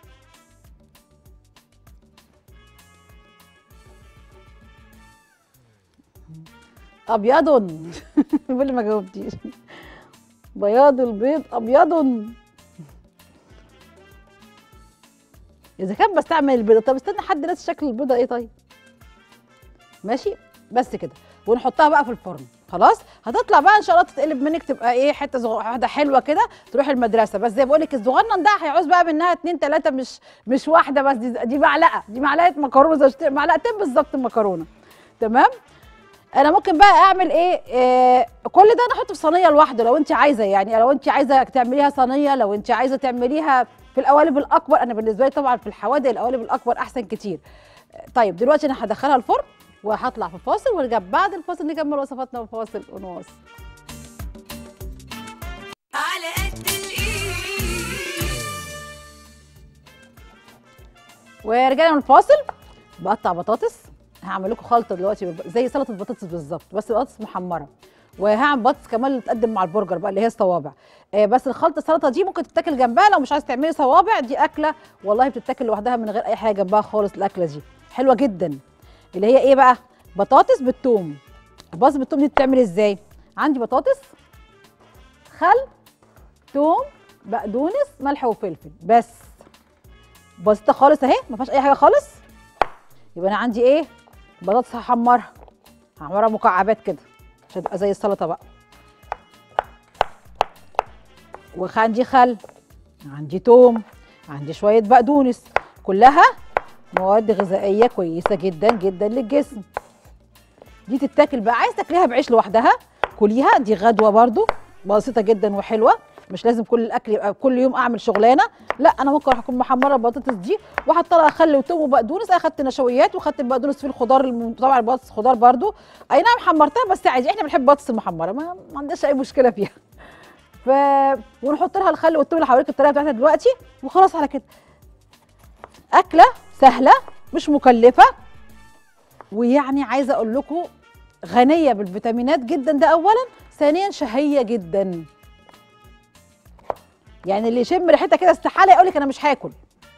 ابيض بقول لي ما جاوبتيش بياض البيض ابيض اذا كان بستعمل البيضه طب استنى حد ناس شكل البيضه ايه طيب ماشي بس كده ونحطها بقى في الفرن خلاص هتطلع بقى ان شاء الله تتقلب منك تبقى ايه حته زغ... واحده حلوه كده تروح المدرسه بس زي بقول لك الصغنن ده هيعوز بقى منها اتنين تلاته مش مش واحده بس دي, دي معلقه دي معلقه مكرونه زي ما قلت- معلقتين بالظبط مكرونه تمام انا ممكن بقى اعمل ايه, إيه كل ده انا احطه في صينيه لوحده لو انت عايزه يعني لو انت عايزه تعمليها صينيه لو انت عايزه تعمليها في القوالب الاكبر انا بالنسبه لي طبعا في الحوادق القوالب الاكبر احسن كتير طيب دلوقتي انا هدخلها الفرن وهطلع في فاصل ونرجع بعد الفاصل نكمل وصفاتنا وفاصل ونواصل على قد الايد ورجعنا من الفاصل بقطع بطاطس هعمل لكم خلطه دلوقتي بب- زي سلطه البطاطس بالظبط بس بطاطس محمره وهعمل بطاطس كمان اللي تقدم مع البرجر بقى اللي هي الصوابع آه بس الخلطه السلطه دي ممكن تتاكل جنبها لو مش عايز تعملي صوابع دي اكله والله بتتاكل لوحدها من غير اي حاجه جنبها خالص الاكله دي حلوه جدا اللي هي ايه بقى بطاطس بالثوم البطاطس بالثوم دي بتتعمل ازاي عندي بطاطس خل ثوم بقدونس ملح وفلفل بس بسيطه خالص اهي ما فيهاش اي حاجه خالص يبقى انا عندي ايه بطاطس هحمرها هحمرها مكعبات كده عشان تبقى زي السلطه بقى وعندي خل عندي توم عندي شويه بقدونس كلها مواد غذائيه كويسه جدا جدا للجسم دي تتاكل بقى عايز تاكليها بعيش لوحدها كليها دي غدوه برضو بسيطه جدا وحلوه مش لازم كل الاكل يبقى كل يوم اعمل شغلانه لا انا ممكن اروح اكون محمره البطاطس دي واحط لها خل وتوم وبقدونس اخدت نشويات وخدت البقدونس في الخضار الم... طبعا البطاطس خضار برضو اي نعم حمرتها بس عادي احنا بنحب البطاطس المحمره ما, ما عندناش اي مشكله فيها ف ونحط لها الخل والثوم اللي هوريك الطريقه بتاعتها دلوقتي وخلاص على كده اكله سهله مش مكلفه ويعني عايزه اقول لكم غنيه بالفيتامينات جدا ده اولا ثانيا شهيه جدا يعني اللي يشم ريحتها كده استحاله يقول لك انا مش هاكل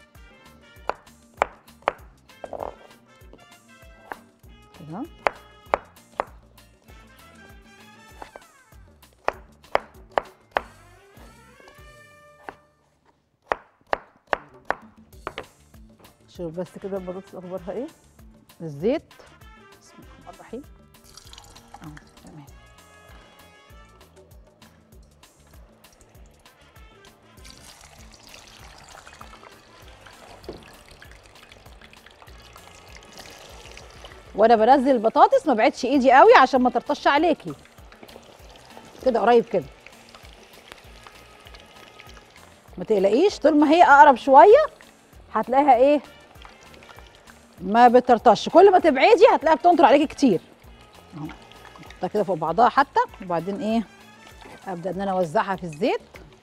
كده شوف بس كده البطاطس اخبارها ايه الزيت بسم الله الرحمن الرحيم اه تمام وانا بنزل البطاطس ما بعدش ايدي قوي عشان ما ترطش عليكي كده قريب كده ما تقلقيش طول ما هي اقرب شويه هتلاقيها ايه ما بترطش كل ما تبعدي هتلاقيها بتنطر عليكي كتير اهو نحطها كده فوق بعضها حتى وبعدين ايه ابدا ان انا اوزعها في الزيت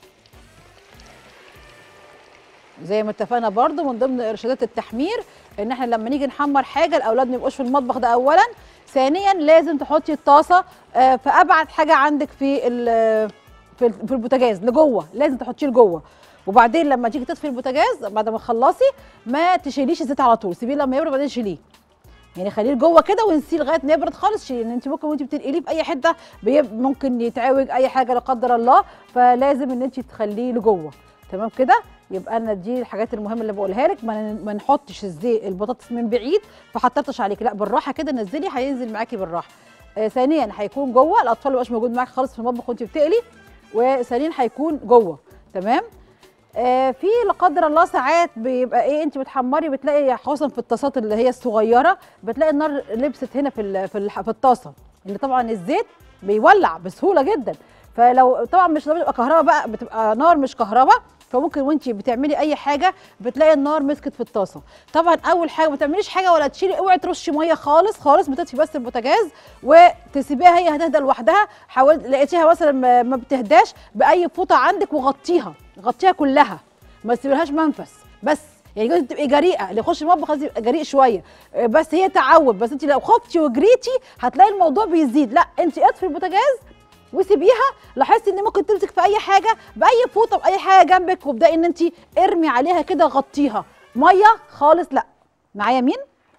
زي ما اتفقنا برضو من ضمن ارشادات التحمير ان احنا لما نيجي نحمر حاجه الاولاد ما يبقوش في المطبخ ده اولا ثانيا لازم تحطي الطاسه آه، في ابعد حاجه عندك في ال- في ال- في البوتاجاز لجوه لازم تحطيه لجوه وبعدين لما تيجي تطفي البوتاجاز بعد ما تخلصي ما تشيليش الزيت على طول سيبيه لما يبرد بعدين شيليه يعني خليه لجوه كده ونسيه لغايه ما يبرد خالص شيليه لان انت ممكن وانت بتنقليه في اي حته بيب- ممكن يتعوج اي حاجه لا قدر الله فلازم ان انت تخليه لجوه تمام كده يبقى انا دي الحاجات المهمه اللي بقولها لك ما ن- ما نحطش الزيت البطاطس من بعيد فحطتش عليك لا بالراحه كده نزلي هينزل معاكي بالراحه آه ثانيا هيكون جوه الاطفال مبقاش موجود معاك خالص في المطبخ وانت بتقلي وثانيا هيكون جوه تمام آه في لا قدر الله ساعات بيبقى ايه انت بتحمري بتلاقي خصوصا في الطاسات اللي هي الصغيره بتلاقي النار لبست هنا في ال- في الح- في الطاسه اللي طبعا الزيت بيولع بسهوله جدا فلو طبعا مش لازم يبقى كهرباء بقى بتبقى نار مش كهرباء فممكن وانت بتعملي اي حاجه بتلاقي النار مسكت في الطاسه طبعا اول حاجه ما تعمليش حاجه ولا تشيلي اوعي ترشي ميه خالص خالص بتطفي بس البوتاجاز وتسيبيها هي هتهدى لوحدها حاولت لقيتيها مثلا ما ما بتهداش باي فوطه عندك وغطيها غطيها كلها ما تسيبلهاش منفس بس يعني لازم تبقي جريئه اللي يخش المطبخ لازم يبقى جريء شويه آه، بس هي تعود بس انت لو خفتي وجريتي هتلاقي الموضوع بيزيد لا انت اطفي البوتاجاز وسيبيها لاحظتي ان ممكن تمسك في اي حاجه باي فوطه باي حاجه جنبك وابداي ان انت ارمي عليها كده غطيها ميه خالص لا معايا مين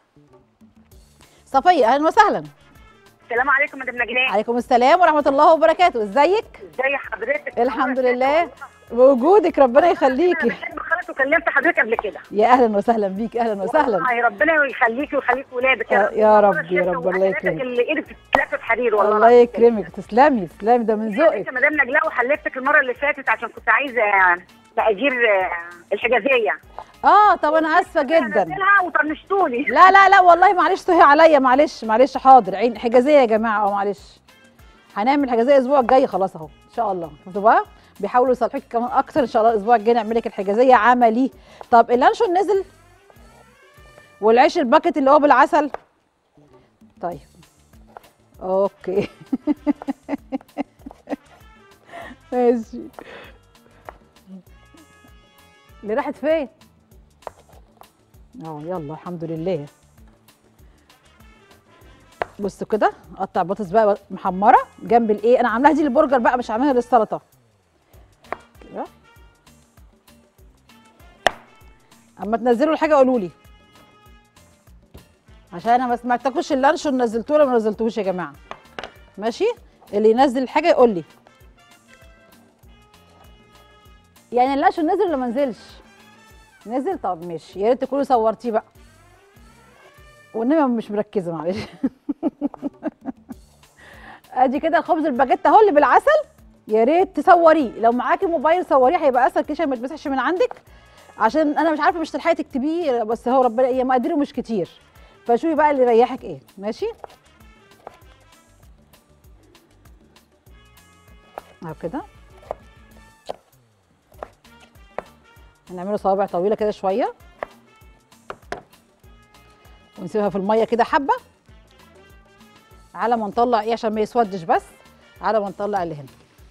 صفيه اهلا وسهلا السلام عليكم مدام نجلاء عليكم السلام ورحمه الله وبركاته ازيك ازي حضرتك الحمد لله بوجودك ربنا انا يخليكي بحب خالص دلوقتي وكلمت حضرتك قبل كده يا اهلا وسهلا بيك اهلا وسهلا والله ربنا يخليكي ويخليك ولادك آه، يا رب، يا رب، الله يكرمك. اللي ايدك تتلفت حرير والله الله العظيم. يكرمك تسلمي تسلمي ده من يا ذوقك مدام نجلاء وحلفتك المره اللي فاتت عشان كنت عايزه تأجير آه، الحجازيه اه طب انا اسفه جدا نزلها وطنشتوني لا لا لا والله معلش تهي عليا معلش معلش حاضر عين حجازيه يا جماعه اه معلش هنعمل حجازيه الاسبوع الجاي خلاص اهو ان شاء الله شفتوا بقى بيحاولوا يصلحوك كمان اكتر ان شاء الله الاسبوع الجاي نعمل لك الحجازيه عملي طب اللانشون نزل والعيش الباكت اللي هو بالعسل طيب اوكي ماشي اللي راحت فين اه يلا الحمد لله بصوا كده قطع بطاطس بقى محمره جنب الايه انا عاملاها دي للبرجر بقى مش عاملاها للسلطه كده اما تنزلوا الحاجه قولوا لي عشان انا ما سمعتكوش اللانشون نزلتوه ولا ما نزلتوهوش يا جماعه ماشي اللي ينزل الحاجه يقول لي يعني اللانشون نزل ولا ما نزلش نزل طب ماشي يا ريت تكونوا صورتيه بقى والنبي مش مركزه معلش ادي كده الخبز الباجيت اهو اللي بالعسل يا ريت تصوريه لو معاكي موبايل صوريه هيبقى اسهل كده عشان ما يتمسحش من عندك عشان انا مش عارفه مش تلحقي تكتبيه بس هو ربنا هي مقاديره مش كتير فشوفي بقى اللي يريحك ايه ماشي اهو كده هنعمله صوابع طويله كده شويه ونسيبها في الميه كده حبه على ما نطلع ايه عشان ما يسودش بس على ما نطلع اللي هنا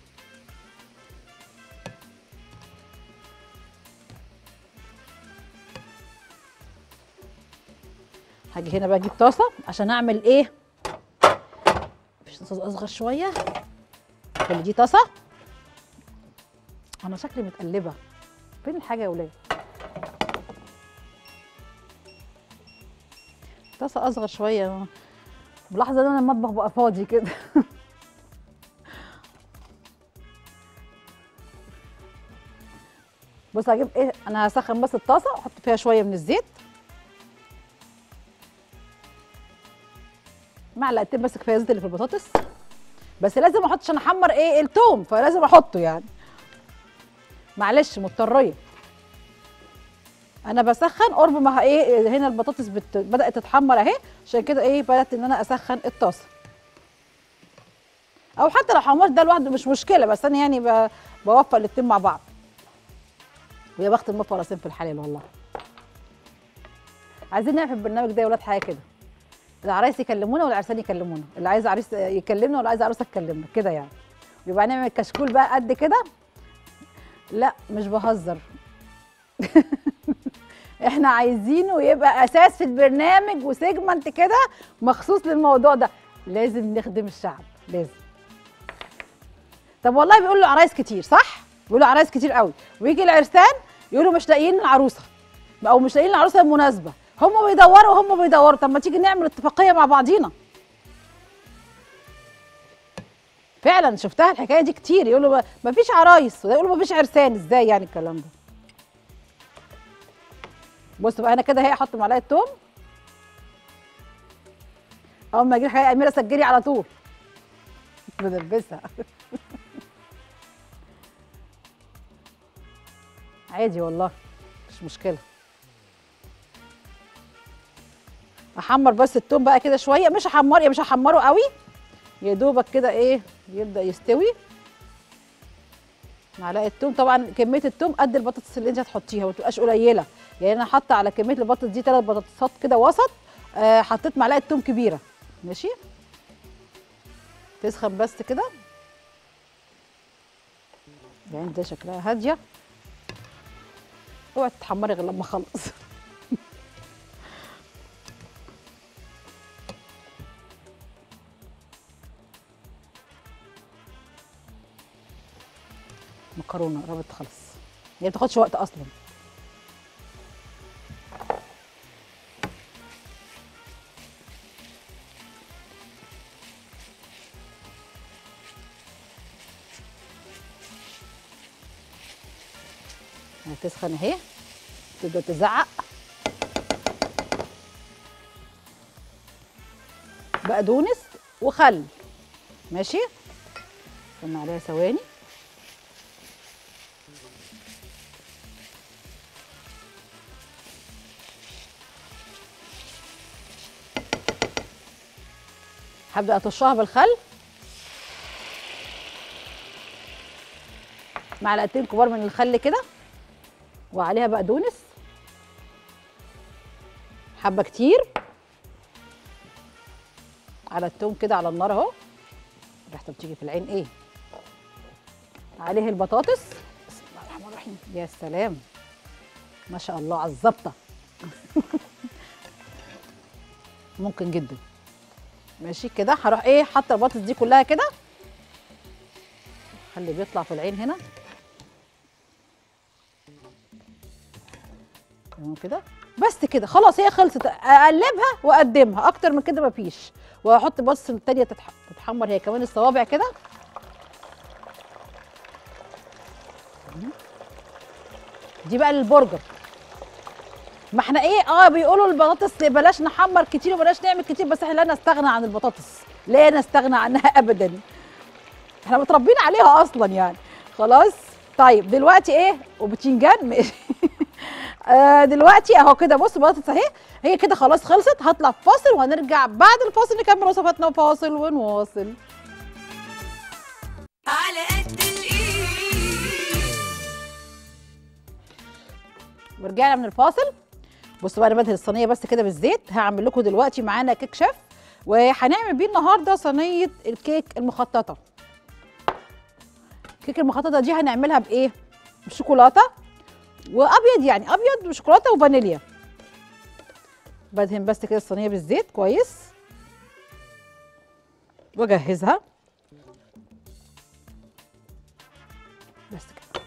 هاجي هنا بقى اجيب طاسه عشان اعمل ايه مفيش طاسه اصغر شويه خلي دي طاسه انا شكلي متقلبه فين الحاجه يا ولاد طاسه اصغر شويه ملاحظه ان انا المطبخ بقى فاضي كده بص هجيب ايه انا هسخن بس الطاسه واحط فيها شويه من الزيت معلقتين بس كفايه زيت اللي في البطاطس بس لازم احط عشان احمر ايه التوم فلازم احطه يعني معلش مضطريه انا بسخن قرب ما ايه هنا البطاطس بت... بدات تتحمر اهي عشان كده ايه بدات ان انا اسخن الطاسه او حتى لو حمرت ده لوحده مش مشكله بس انا يعني ب... بوفق الاتنين مع بعض ويا بخت المفرسين في الحلال والله عايزين نعمل في البرنامج ده يا ولاد حاجه كده العرايس يكلمونا والعرسان يكلمونا اللي عايز عريس يكلمنا واللي عايز عروسه تكلمنا كده يعني يبقى نعمل كشكول بقى قد كده لا مش بهزر احنا عايزينه يبقى اساس في البرنامج وسيجمنت كده مخصوص للموضوع ده لازم نخدم الشعب لازم طب والله بيقولوا عرايس كتير صح بيقولوا عرايس كتير قوي ويجي العرسان يقولوا مش لاقيين العروسه او مش لاقيين العروسه المناسبه هم بيدوروا وهم بيدوروا طب ما تيجي نعمل اتفاقيه مع بعضينا فعلا شفتها الحكايه دي كتير يقولوا ما فيش عرايس وده يقولوا ما فيش عرسان ازاي يعني الكلام ده بص بقى انا كده اهي احط معلقه توم اول ما اجي حاجه اميره سجلي على طول بنلبسها عادي والله مش مشكله احمر بس التوم بقى كده شويه مش احمر مش هحمره قوي يا دوبك كده ايه يبدا يستوي معلقه توم طبعا كميه التوم قد البطاطس اللي انت هتحطيها ما تبقاش قليله يعني انا حاطه على كميه البطاطس دي ثلاث بطاطسات كده وسط آه حطيت معلقه توم كبيره ماشي تسخن بس كده يعني ده شكلها هاديه اوعي تتحمري غير لما اخلص مكرونه قربت تخلص هي ما بتاخدش وقت اصلا هتسخن اهي تبدا تزعق بقدونس وخل ماشي استنى عليها ثواني هبدا اطشها بالخل معلقتين كبار من الخل كده وعليها بقدونس حبه كتير على التوم كده على النار اهو ريحته بتيجي في العين ايه عليه البطاطس بسم الله الرحمن الرحيم يا سلام ما شاء الله على الظبطه ممكن جدا ماشي كده هروح ايه حاطه البطاطس دي كلها كده خلي بيطلع في العين هنا تمام كده بس كده خلاص هي خلصت اقلبها واقدمها اكتر من كده مفيش وهحط بص التانية تتح... تتحمر هي كمان الصوابع كده دي بقى للبرجر ما احنا ايه اه بيقولوا البطاطس بلاش نحمر كتير وبلاش نعمل كتير بس احنا لا نستغنى عن البطاطس لا نستغنى عنها ابدا احنا متربيين عليها اصلا يعني خلاص طيب دلوقتي ايه وبتنجان ماشي آه دلوقتي اهو كده بص البطاطس اهي هي كده خلاص خلصت هطلع في فاصل وهنرجع بعد الفاصل نكمل وصفاتنا وفاصل ونواصل على قد الايد ورجعنا من الفاصل بصوا بقى انا بدهن الصينيه بس كده بالزيت هعمل لكم دلوقتي معانا كيك شيف وهنعمل بيه النهارده صينيه الكيك المخططه الكيك المخططه دي هنعملها بايه بشوكولاته وابيض يعني ابيض وشوكولاته وفانيليا بدهن بس كده الصينيه بالزيت كويس واجهزها بس كده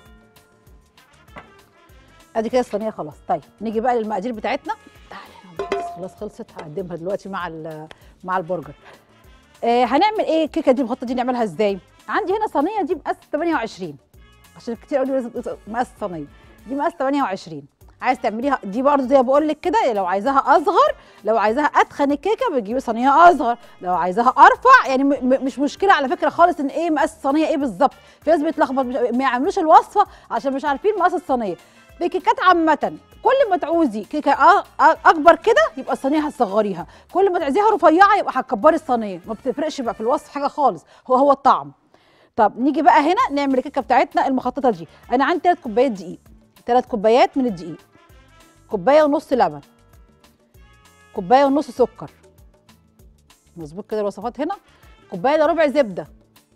ادي كده الصينيه خلاص طيب نيجي بقى للمقادير بتاعتنا تعالي هنا البطاطس خلاص خلصت هقدمها دلوقتي مع ال- مع البرجر آه هنعمل ايه الكيكه دي المخططه دي نعملها ازاي عندي هنا صينيه دي مقاس 28 عشان كتير قوي لازم مقاس صينيه دي مقاس 28 عايز تعمليها دي برضه زي ما بقول لك كده لو عايزاها اصغر لو عايزاها اتخن الكيكه بتجيبي صينيه اصغر لو عايزاها ارفع يعني م م مش مشكله على فكره خالص ان ايه مقاس الصينيه ايه بالظبط في ناس بيتلخبط مش- ما يعملوش الوصفه عشان مش عارفين مقاس الصينيه في كيكات عامه كل ما تعوزي كيكه أ- أ- اكبر كده يبقى الصينيه هتصغريها كل ما تعوزيها رفيعه يبقى هتكبري الصينيه ما بتفرقش بقى في الوصف حاجه خالص هو هو الطعم طب نيجي بقى هنا نعمل الكيكه بتاعتنا المخططه دي انا عندي 3 كوبايات دقيق 3 كوبايات من الدقيق كوبايه ونص لبن كوبايه ونص سكر مظبوط كده الوصفات هنا كوبايه الا ربع زبده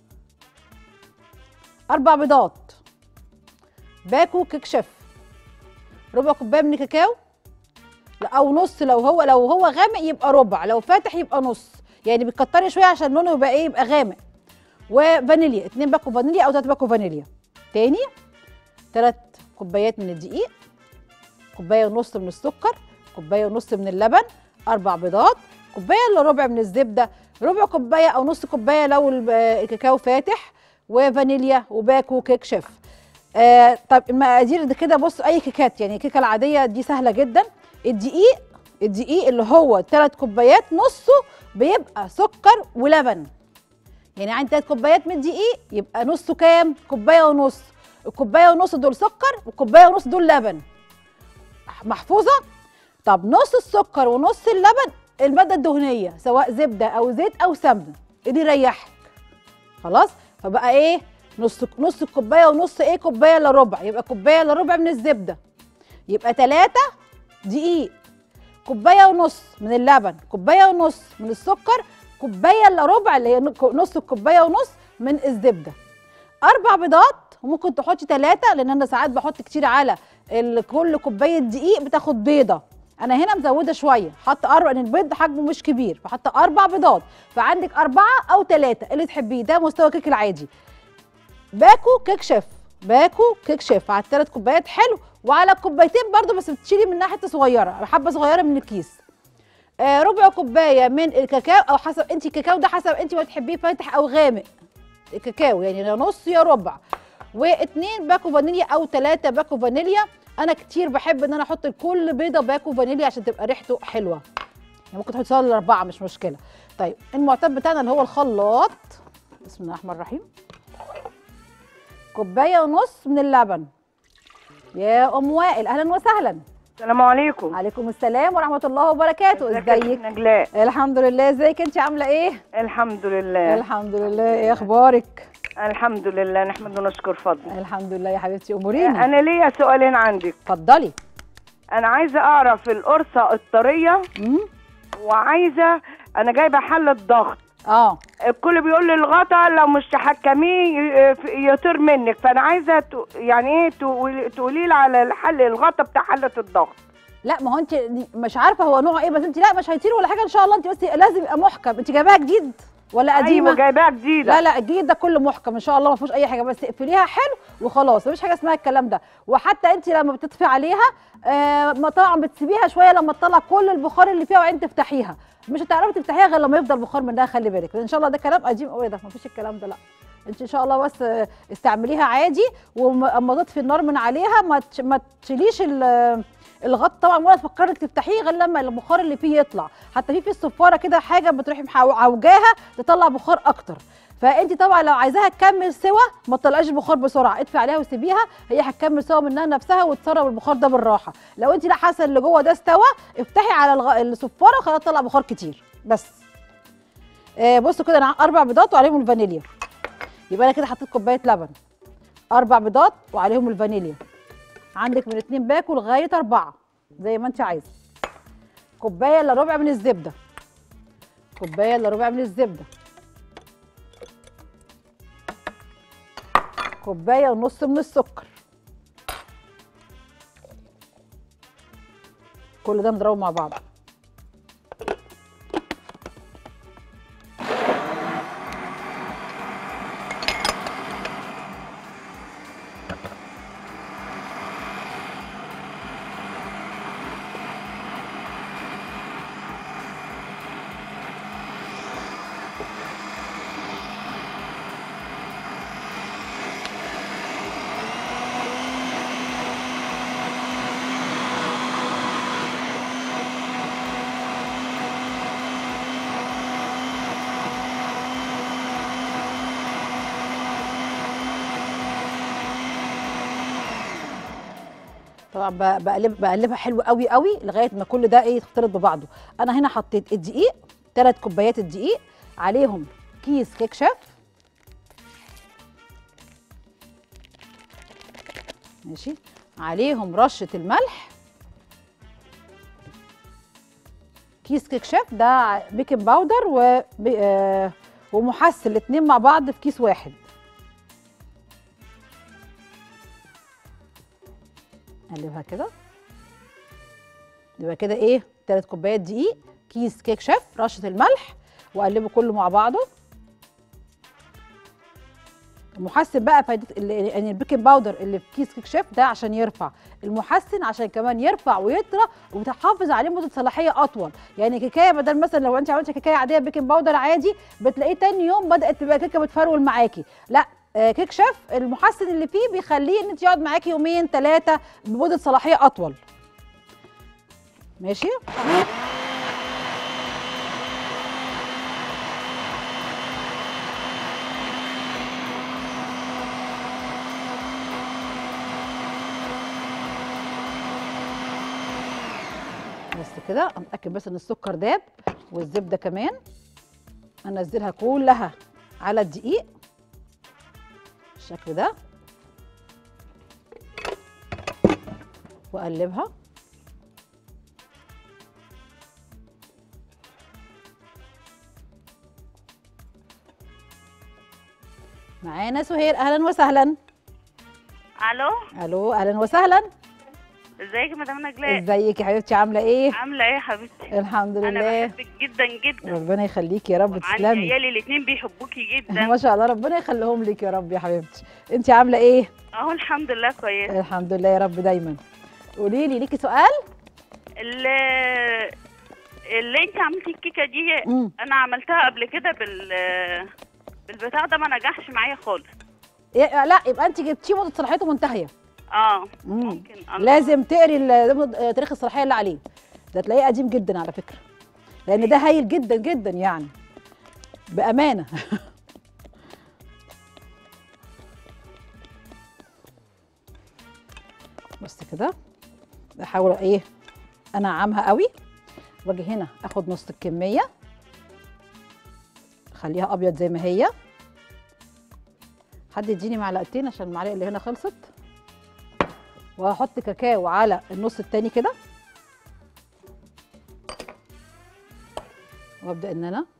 اربع بيضات باكو كيك شيف ربع كوبايه من الكاكاو لا او نص لو هو لو هو غامق يبقى ربع لو فاتح يبقى نص يعني بتكتري شويه عشان لونه يبقى ايه يبقى غامق وفانيليا اتنين باكو فانيليا او تلات باكو فانيليا تاني تلات كوبايات من الدقيق كوبايه ونص من السكر كوبايه ونص من اللبن اربع بيضات كوبايه الا ربع من الزبده ربع كوبايه او نص كوبايه لو ال- الكاكاو فاتح وفانيليا وباكو كيك شيف آه طب المقادير دي كده بص اي كيكات يعني الكيكه العاديه دي سهله جدا الدقيق الدقيق اللي هو ثلاث كوبايات نصه بيبقى سكر ولبن يعني عندي ثلاث كوبايات من الدقيق يبقى نصه كام كوبايه ونص الكوبايه ونص دول سكر والكوبايه ونص دول لبن محفوظه طب نص السكر ونص اللبن الماده الدهنيه سواء زبده او زيت او سمنه اللي يريحك خلاص فبقى ايه نص نص الكوبايه ونص ايه كوبايه الا ربع يبقى كوبايه الا ربع من الزبده يبقى ثلاثة دقيق كوبايه ونص من اللبن كوبايه ونص من السكر كوبايه الا ربع اللي هي نص الكوبايه ونص من الزبده اربع بيضات وممكن تحطي ثلاثه لان انا ساعات بحط كتير على ال- كل كوبايه دقيق بتاخد بيضه انا هنا مزوده شويه حاطه اربع لان البيض حجمه مش كبير فحاطه اربع بيضات فعندك اربعه او ثلاثه اللي تحبيه ده مستوى كيك العادي باكو كيك شيف باكو كيك شيف على الثلاث كوبايات حلو وعلى كوبايتين برضو بس بتشيلي منها حته صغيره حبه صغيره من الكيس آه ربع كوبايه من الكاكاو او حسب انت الكاكاو ده حسب انت ما تحبيه فاتح او غامق الكاكاو يعني يا نص يا ربع واتنين باكو فانيليا او ثلاثة باكو فانيليا انا كتير بحب ان انا احط لكل بيضه باكو فانيليا عشان تبقى ريحته حلوه يعني ممكن تحط صار الاربعه مش مشكله طيب المعتاد بتاعنا اللي هو الخلاط بسم الله الرحمن الرحيم كوبايه ونص من اللبن يا ام وائل اهلا وسهلا السلام عليكم عليكم السلام ورحمه الله وبركاته ازيك يا ازيك نجلاء الحمد لله ازيك انت عامله ايه الحمد لله الحمد لله ايه اخبارك الحمد لله نحمد ونشكر فضله الحمد لله يا حبيبتي اموريني انا ليا سؤالين عندك اتفضلي انا عايزه اعرف القرصه الطريه مم؟ وعايزه انا جايبه حله ضغط اه الكل بيقول لي الغطا لو مش تحكميه ي- يطير منك فانا عايزه ت- يعني ايه تقولي- تقولي لي على الحل الغطا بتاع حله الضغط لا ما هو انت مش عارفه هو نوعه ايه بس انت لا مش هيطير ولا حاجه ان شاء الله انت بس لازم يبقى محكم انت جايباها جديد ولا قديمه ايوه جايباها جديده لا لا الجديد ده كله محكم ان شاء الله ما فيهوش اي حاجه بس اقفليها حلو وخلاص مفيش حاجه اسمها الكلام ده وحتى انت لما بتطفي عليها آه ما طبعا بتسيبيها شويه لما تطلع كل البخار اللي فيها وبعدين تفتحيها مش هتعرفي تفتحيها غير لما يفضل بخار منها خلي بالك لان ان شاء الله ده كلام قديم قوي ده مفيش الكلام ده لا انت ان شاء الله بس آه، استعمليها عادي واما تطفي النار من عليها ما تش- ما تشيليش ال- الغط طبعا ولا تفكري انك تفتحيه غير لما البخار اللي فيه يطلع حتى في في الصفاره كده حاجه بتروحي محو- عوجاها تطلع بخار اكتر فانت طبعا لو عايزاها تكمل سوا ما تطلعيش البخار بسرعه اطفي عليها وسيبيها هي هتكمل سوا منها نفسها وتسرب البخار ده بالراحه لو انت لا حاسه اللي جوه ده استوى افتحي على الغ... الصفاره وخليها تطلع بخار كتير بس آه بصوا كده انا اربع بيضات وعليهم الفانيليا يبقى انا كده حطيت كوبايه لبن اربع بيضات وعليهم الفانيليا عندك من اتنين باكو لغايه اربعه زي ما انت عايزه كوبايه الا ربع من الزبده كوبايه الا ربع من الزبده كوبايه ونص من السكر كل ده نضربه مع بعض طبعا ب- بقلب بقلبها حلو قوي قوي لغايه ما كل ده ايه يختلط ببعضه انا هنا حطيت الدقيق ثلاث كوبايات الدقيق عليهم كيس كيك شيف ماشي عليهم رشه الملح كيس كيك شيف ده بيكنج باودر و آه ومحسن الاثنين مع بعض في كيس واحد اقلبها كده يبقى كده ايه تلات كوبايات دقيق كيس كيك شيف رشه الملح واقلبه كله مع بعضه المحسن بقى فايدة ال- يعني البيكنج باودر اللي في كيس كيك شيف ده عشان يرفع المحسن عشان كمان يرفع ويطرى وتحافظ عليه مده صلاحيه اطول يعني كيكايه بدل مثلا لو انت عملتي كيكايه عاديه بيكنج باودر عادي بتلاقيه تاني يوم بدات تبقى كيكه بتفرول معاكي لا آه، كيك شيف المحسن اللي فيه بيخليه ان انت يقعد معاكي يومين ثلاثه بمده صلاحيه اطول ماشي بس كده اتاكد بس ان السكر داب والزبده كمان انزلها كلها على الدقيق بالشكل ده واقلبها معانا سهير اهلا وسهلا الو الو اهلا وسهلا ازيك يا مدام نجلاء ازيك يا حبيبتي عامله ايه عامله ايه يا حبيبتي الحمد انا لله بحبك جدا جدا ربنا يخليكي يا رب عندي تسلمي عيالي الاثنين بيحبوكي جدا ما شاء الله ربنا يخليهم لك يا رب يا حبيبتي انت عامله ايه اهو الحمد لله كويس الحمد لله يا رب دايما قولي لي ليكي سؤال اللي اللي انت عملتي الكيكه دي مم. انا عملتها قبل كده بال بالبتاع ده ما نجحش معايا خالص يا- لا يبقى انت جبتيه مده صلاحيته منتهيه اه مم. ممكن الله. لازم تقري ال- تاريخ الصلاحيه اللي عليه ده تلاقيه قديم جدا على فكره لان ده هايل جدا جدا يعني بامانه بس كده بحاول ايه انعمها قوي واجي هنا اخد نص الكميه خليها ابيض زي ما هي حد يديني معلقتين عشان المعلقه اللي هنا خلصت وهحط كاكاو على النص التاني كده وابدا ان انا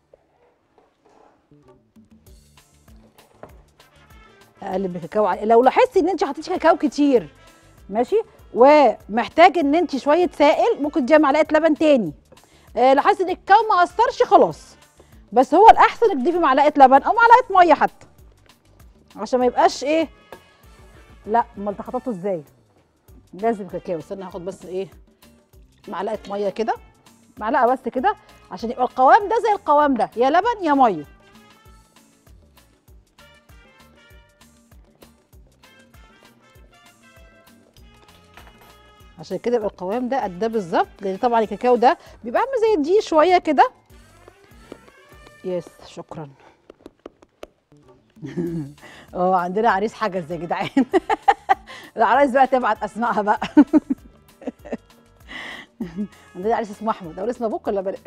اقلب الكاكاو على لو لاحظتي ان انت حطيتي كاكاو كتير ماشي ومحتاج ان انت شويه سائل ممكن تديها معلقه لبن تاني آه لاحظتي ان الكاكاو ما اثرش خلاص بس هو الاحسن انك تضيفي معلقه لبن او معلقه ميه حتى عشان ما يبقاش ايه لا امال انت حطيته ازاي لازم كاكاو استنى هاخد بس ايه معلقه ميه كده معلقه بس كده عشان يبقى القوام ده زي القوام ده يا لبن يا ميه عشان كده يبقى القوام ده قد ده بالظبط لان طبعا الكاكاو ده بيبقى عامل زي الدقيق شويه كده يس شكرا اه عندنا عريس حجز يا جدعان العرايس بقى تبعت اسمائها بقى عندنا عريس اسمه احمد اقول اسم ابوك ولا بلاش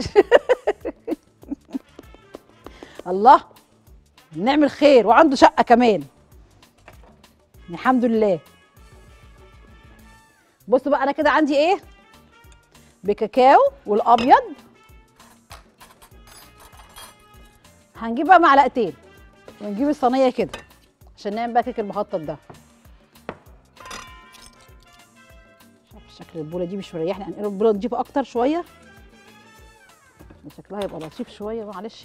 الله نعمل خير وعنده شقه كمان الحمد لله بصوا بقى انا كده عندي ايه بكاكاو والابيض هنجيب بقى معلقتين ونجيب الصينيه كده عشان نعمل بقى كيك المخطط ده مش عارفه شكل البوله دي مش مريحني هنقلب البوله نضيفه اكتر شويه شكلها يبقى لطيف شويه معلش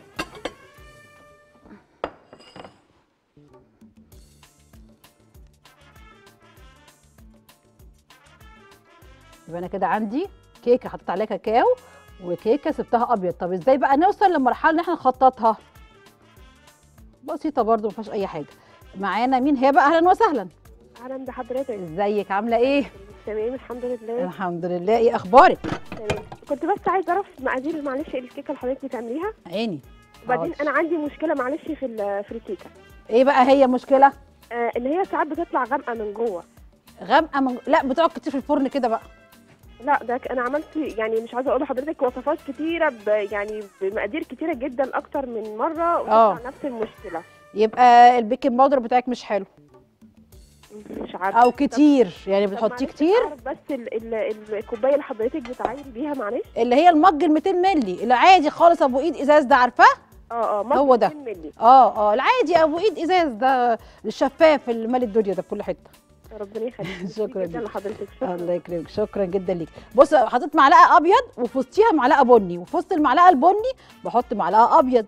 يبقى انا كده عندي كيكه حطيت عليها كاكاو وكيكه سبتها ابيض طب ازاي بقى نوصل لمرحله ان احنا نخططها بسيطه برضو ما فيهاش اي حاجه معانا مين هي بقى اهلا وسهلا اهلا بحضرتك ازيك عامله ايه تمام الحمد لله الحمد لله ايه اخبارك تمام كنت بس عايزه اعرف مقادير معلش الكيكه اللي حضرتك بتعمليها عيني وبعدين حاضر. انا عندي مشكله معلش في ال- في الكيكه ايه بقى هي مشكله آه ان هي ساعات بتطلع غامقه من جوه غامقه من... لا بتقعد كتير في الفرن كده بقى لا ده ك- انا عملت يعني مش عايزه اقول لحضرتك وصفات كتيره ب يعني بمقادير كتيره جدا اكتر من مره آه. وتطلع نفس المشكله يبقى البيكنج باودر بتاعك مش حلو مش عارفه او كتير يعني طب بتحطيه معلش كتير أعرف بس ال ال الكوبايه اللي حضرتك بتعايري بيها معلش اللي هي المج ال 200 مللي العادي خالص ابو ايد ازاز ده عارفاه اه اه مصر هو ده. 200 مللي اه اه العادي ابو ايد ازاز ده الشفاف اللي مالي الدنيا ده في كل حته ربنا يخليك شكرا جدا ليك. لحضرتك شكرا الله يكرمك شكرا جدا ليك بص حطيت معلقه ابيض وفي وسطيها معلقه بني وفي وسط المعلقه البني بحط معلقه ابيض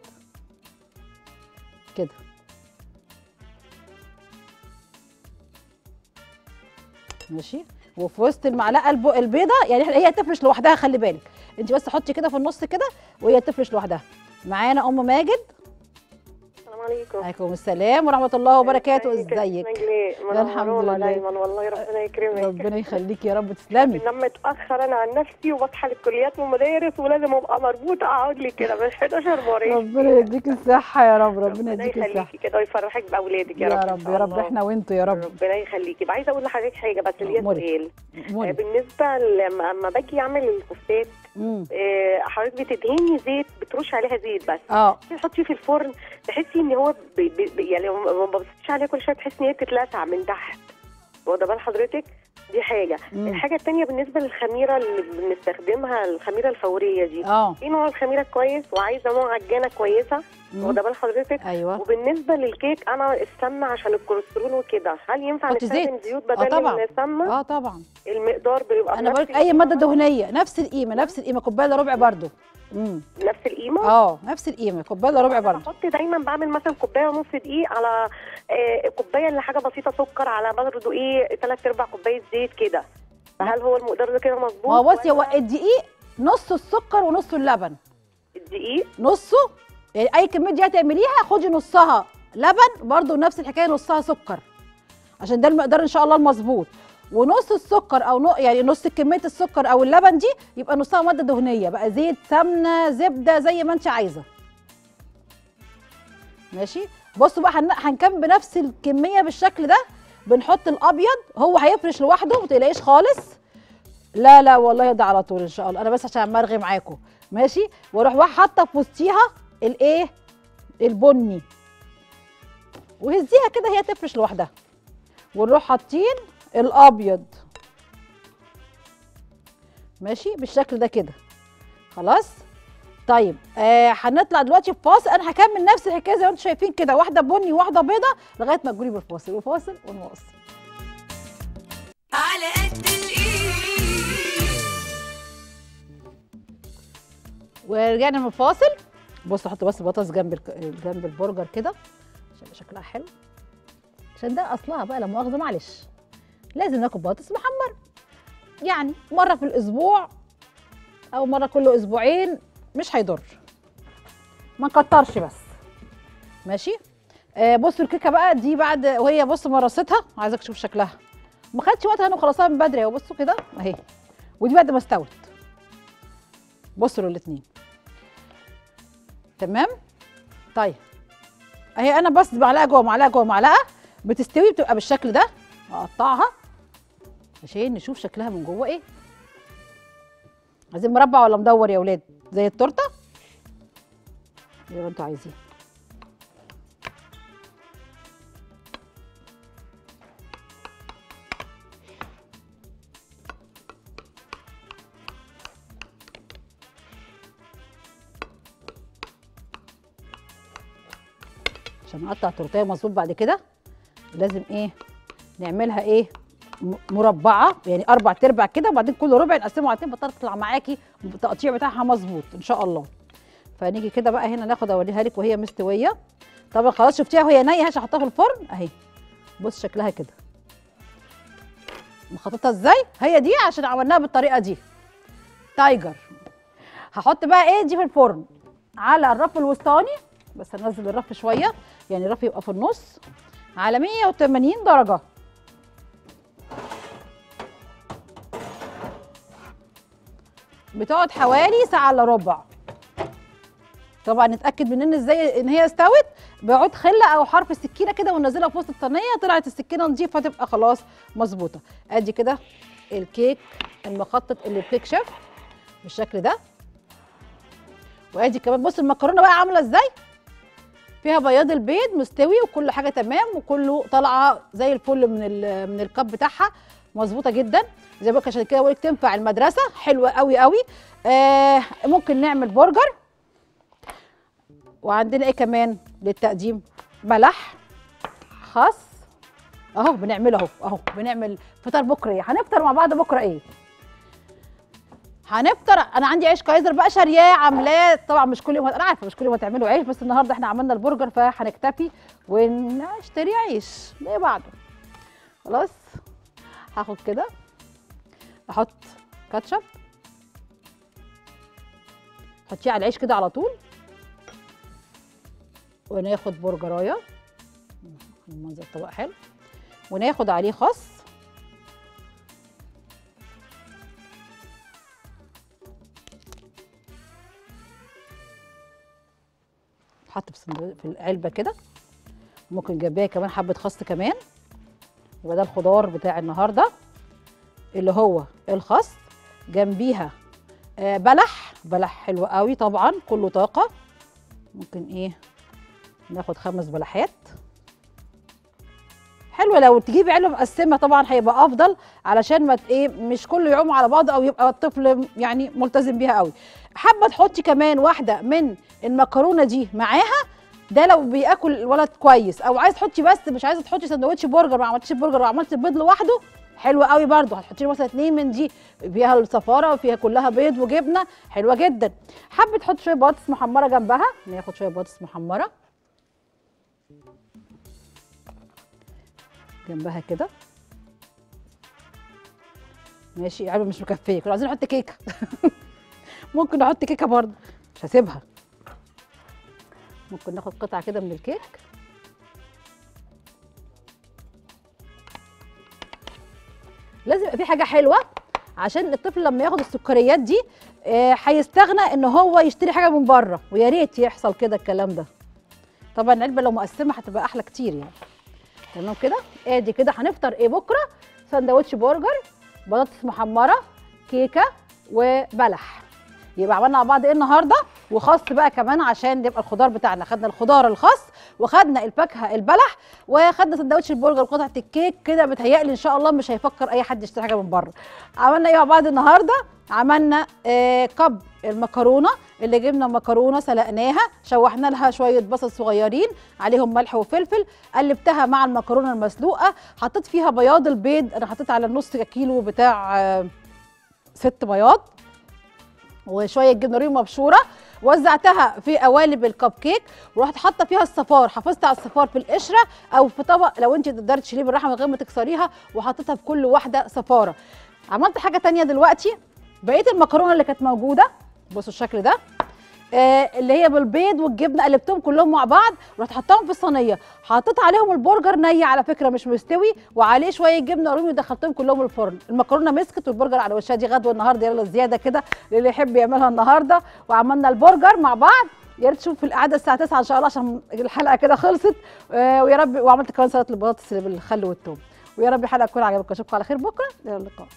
كده ماشي وفي وسط المعلقه الب... البيضه يعني إحنا- هي تفرش لوحدها خلي بالك انت بس حطي كده في النص كده وهي تفرش لوحدها معانا ام ماجد السلام عليكم عليكم السلام ورحمه الله وبركاته ازيك الحمد لله. دايما والله ربنا يكرمك ربنا يخليكي يا رب تسلمي بنام متاخر انا عن نفسي وبصحى للكليات والمدارس ولازم ابقى مربوطه اقعد لي كده بال 11 مريض ربنا يديك الصحة يا رب ربنا يديك الصحة يخليكي كده ويفرحك باولادك يا يا رب إن رب شاء يا رب الله. احنا وانتوا يا رب ربنا يخليكي بقى عايزه اقول لحضرتك حاجه بس ليا أمورك. سؤال آه، مولي. بالنسبه لما اما باجي اعمل الكفتات مم. آه، حضرتك بتدهني زيت بترش عليها زيت بس اه تحطيه في الفرن تحسي ان هو بي بي يعني ما ما ببصيش عليها كل شويه تحسي ان هي بتتلسع من تحت واخده بال حضرتك دي حاجه مم. الحاجه التانية بالنسبه للخميره اللي بنستخدمها الخميره الفوريه دي اه ايه نوع الخميره كويس وعايزه نوع عجانه كويسه مم. واخده بال حضرتك ايوه وبالنسبه للكيك انا السمنه عشان الكوليسترول وكده هل ينفع حطي نستخدم زيت. زيوت آه بدل طبعا. السمنه اه طبعا المقدار بيبقى انا بنفس بقولك اي مادة القيمة؟ دهنية نفس القيمة نفس القيمة كوباية الا ربع برضو امم نفس القيمه اه نفس القيمة كوباية الا ربع انا برضو بحط دايما بعمل مثلا كوبايه ونص دقيق على آه، كوبايه اللي حاجه بسيطه سكر على برضه ايه ثلاث ارباع كوبايه زيت كده فهل هو المقدار ده كده مظبوط ما هو بصي هو ولا الدقيق نص السكر ونص اللبن الدقيق نصه يعني اي كمية دي هتعمليها خدي نصها لبن برضو نفس الحكاية نصها سكر عشان ده المقدار ان شاء الله المظبوط ونص السكر او نو يعني نص كميه السكر او اللبن دي يبقى نصها ماده دهنيه بقى زيت سمنه زبده زي ما انت عايزه ماشي بصوا بقى هن- هنكمل بنفس الكميه بالشكل ده بنحط الابيض هو هيفرش لوحده ما تقلقيش خالص لا لا والله ده على طول ان شاء الله انا بس عشان مرغي معاكم ماشي واروح بقى حاطه في وسطيها الايه البني وهزيها كده هي تفرش لوحدها ونروح حاطين الابيض ماشي بالشكل ده كده خلاص طيب آه هنطلع دلوقتي في فاصل انا هكمل نفس الحكايه زي ما انتم شايفين كده واحده بني وواحده بيضه لغايه ما تجولي بالفاصل وفاصل ونواصل على قد الايد ورجعنا من الفاصل بص احط بس بطاطس جنب الك- جنب البرجر كده عشان يبقى شكلها حلو عشان ده اصلها بقى لا مؤاخذه معلش لازم ناكل بطاطس محمر يعني مره في الاسبوع او مره كل اسبوعين مش هيضر ما نكترش بس ماشي آه بصوا الكيكه بقى دي بعد وهي بص مرصتها عايزاك تشوف شكلها ما خدتش وقتها انا خلصتها من بدري اهو بصوا كده اهي ودي بعد ما استوت بصوا للاتنين تمام طيب اهي انا بس معلقه جوه معلقه جوه معلقه بتستوي بتبقى بالشكل ده اقطعها عشان نشوف شكلها من جوه ايه عايزين مربع ولا مدور يا ولاد زي التورته زي ما انتوا عايزين عشان نقطع تورتيه مظبوط بعد كده لازم ايه نعملها ايه م- مربعه يعني اربع تربع كده وبعدين كل ربع نقسمه على اتنين بتطلع معاكي التقطيع بتاعها مظبوط ان شاء الله فنيجي كده بقى هنا ناخد اوريها لك وهي مستويه طبعا خلاص شفتيها وهي نيه هش هحطها في الفرن اهي بص شكلها كده مخططه ازاي هي دي عشان عملناها بالطريقه دي تايجر هحط بقى ايه دي في الفرن على الرف الوسطاني بس هنزل الرف شويه يعني الرف يبقى في النص على 180 درجه بتقعد حوالي ساعه الا ربع طبعا نتاكد منين ازاي ان هي استوت بعود خله او حرف السكينه كده وننزلها في وسط الصينيه طلعت السكينه نظيفه تبقى خلاص مظبوطه ادي كده الكيك المخطط اللي بكيك شيف بالشكل ده وادي كمان بص المكرونه بقى عامله ازاي فيها بياض البيض مستوي وكل حاجه تمام وكله طالعه زي الفل من ال- من الكب بتاعها مظبوطه جدا زي ما بقولك عشان كده بقول لك تنفع المدرسه حلوه قوي قوي آه ممكن نعمل برجر وعندنا ايه كمان للتقديم بلح خس اهو بنعمله اهو اهو بنعمل فطار بكره ايه هنفطر مع بعض بكره ايه هنفطر انا عندي عيش كايزر بقى شارياه عاملاه طبعا مش كل يوم انا عارفه مش كل يوم تعملوا عيش بس النهارده احنا عملنا البرجر فهنكتفي ونشتري عيش زي بعضه خلاص هاخد كده احط كاتشب حطيه على العيش كده على طول وناخد برجرايه المنظر الطبق حلو وناخد عليه خس حط في صندوق- في العلبه كده ممكن جنبيها كمان حبه خس كمان يبقى ده الخضار بتاع النهارده اللي هو الخس جنبيها آه، بلح بلح حلو قوي طبعا كله طاقه ممكن ايه ناخد خمس بلحات حلوه لو تجيبي علبه مقسمه طبعا هيبقى افضل علشان ما ت- ايه مش كله يعوم على بعض او يبقى الطفل يعني ملتزم بيها قوي حابه تحطي كمان واحده من المكرونه دي معاها ده لو بياكل الولد كويس او عايز تحطي بس مش عايزه تحطي سندوتش برجر ما عملتيش برجر وعملتي البيض لوحده حلوه قوي برده هتحطي له مثلا اتنين من دي فيها الصفاره وفيها كلها بيض وجبنه حلوه جدا حابه تحطي شويه بطاطس محمره جنبها ناخد شويه بطاطس محمره جنبها كده ماشي علبه مش مكفيه كنا عايزين نحط كيكه ممكن نحط كيكه برضه مش هسيبها ممكن ناخد قطعه كده من الكيك لازم يبقى في حاجه حلوه عشان الطفل لما ياخد السكريات دي آه، هيستغنى ان هو يشتري حاجه من بره ويا ريت يحصل كده الكلام ده طبعا العلبه لو مقسمه هتبقى احلى كتير يعني تمام كده ادي كده هنفطر ايه بكره سندوتش برجر بطاطس محمره كيكه وبلح يبقى عملنا مع بعض ايه النهارده وخاص بقى كمان عشان يبقى الخضار بتاعنا خدنا الخضار الخاص وخدنا الفاكهه البلح وخدنا سندوتش البرجر وقطعه الكيك كده متهيألي ان شاء الله مش هيفكر اي حد يشتري حاجه من بره عملنا ايه مع بعض النهارده عملنا آه كب المكرونه اللي جبنا مكرونه سلقناها شوحنا لها شويه بصل صغيرين عليهم ملح وفلفل قلبتها مع المكرونه المسلوقه حطيت فيها بياض البيض انا حطيت على النص كيلو بتاع آه ست بياض وشويه جبنه رومي مبشوره وزعتها في قوالب الكب كيك ورحت حاطه فيها الصفار حافظت على الصفار في القشره او في طبق لو انت تقدري تشيليه بالراحه من غير ما تكسريها وحطيتها في كل واحده صفاره عملت حاجه تانية دلوقتي بقيه المكرونه اللي كانت موجوده بصوا الشكل ده آه اللي هي بالبيض والجبنه قلبتهم كلهم مع بعض ورحت حطاهم في الصينيه حطيت عليهم البرجر ني على فكره مش مستوي وعليه شويه جبنه رومي ودخلتهم كلهم الفرن المكرونه مسكت والبرجر على وشها دي غدوه النهارده يلا زياده كده للي يحب يعملها النهارده وعملنا البرجر مع بعض يا ريت تشوفوا القعده الساعه 9 ان شاء الله عشان الحلقه كده خلصت آه ويا رب وعملت كمان سلطه البطاطس اللي بالخل والثوم ويا رب الحلقه تكون عجبتكم اشوفكم على خير بكره الى اللقاء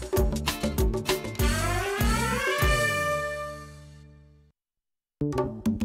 thank you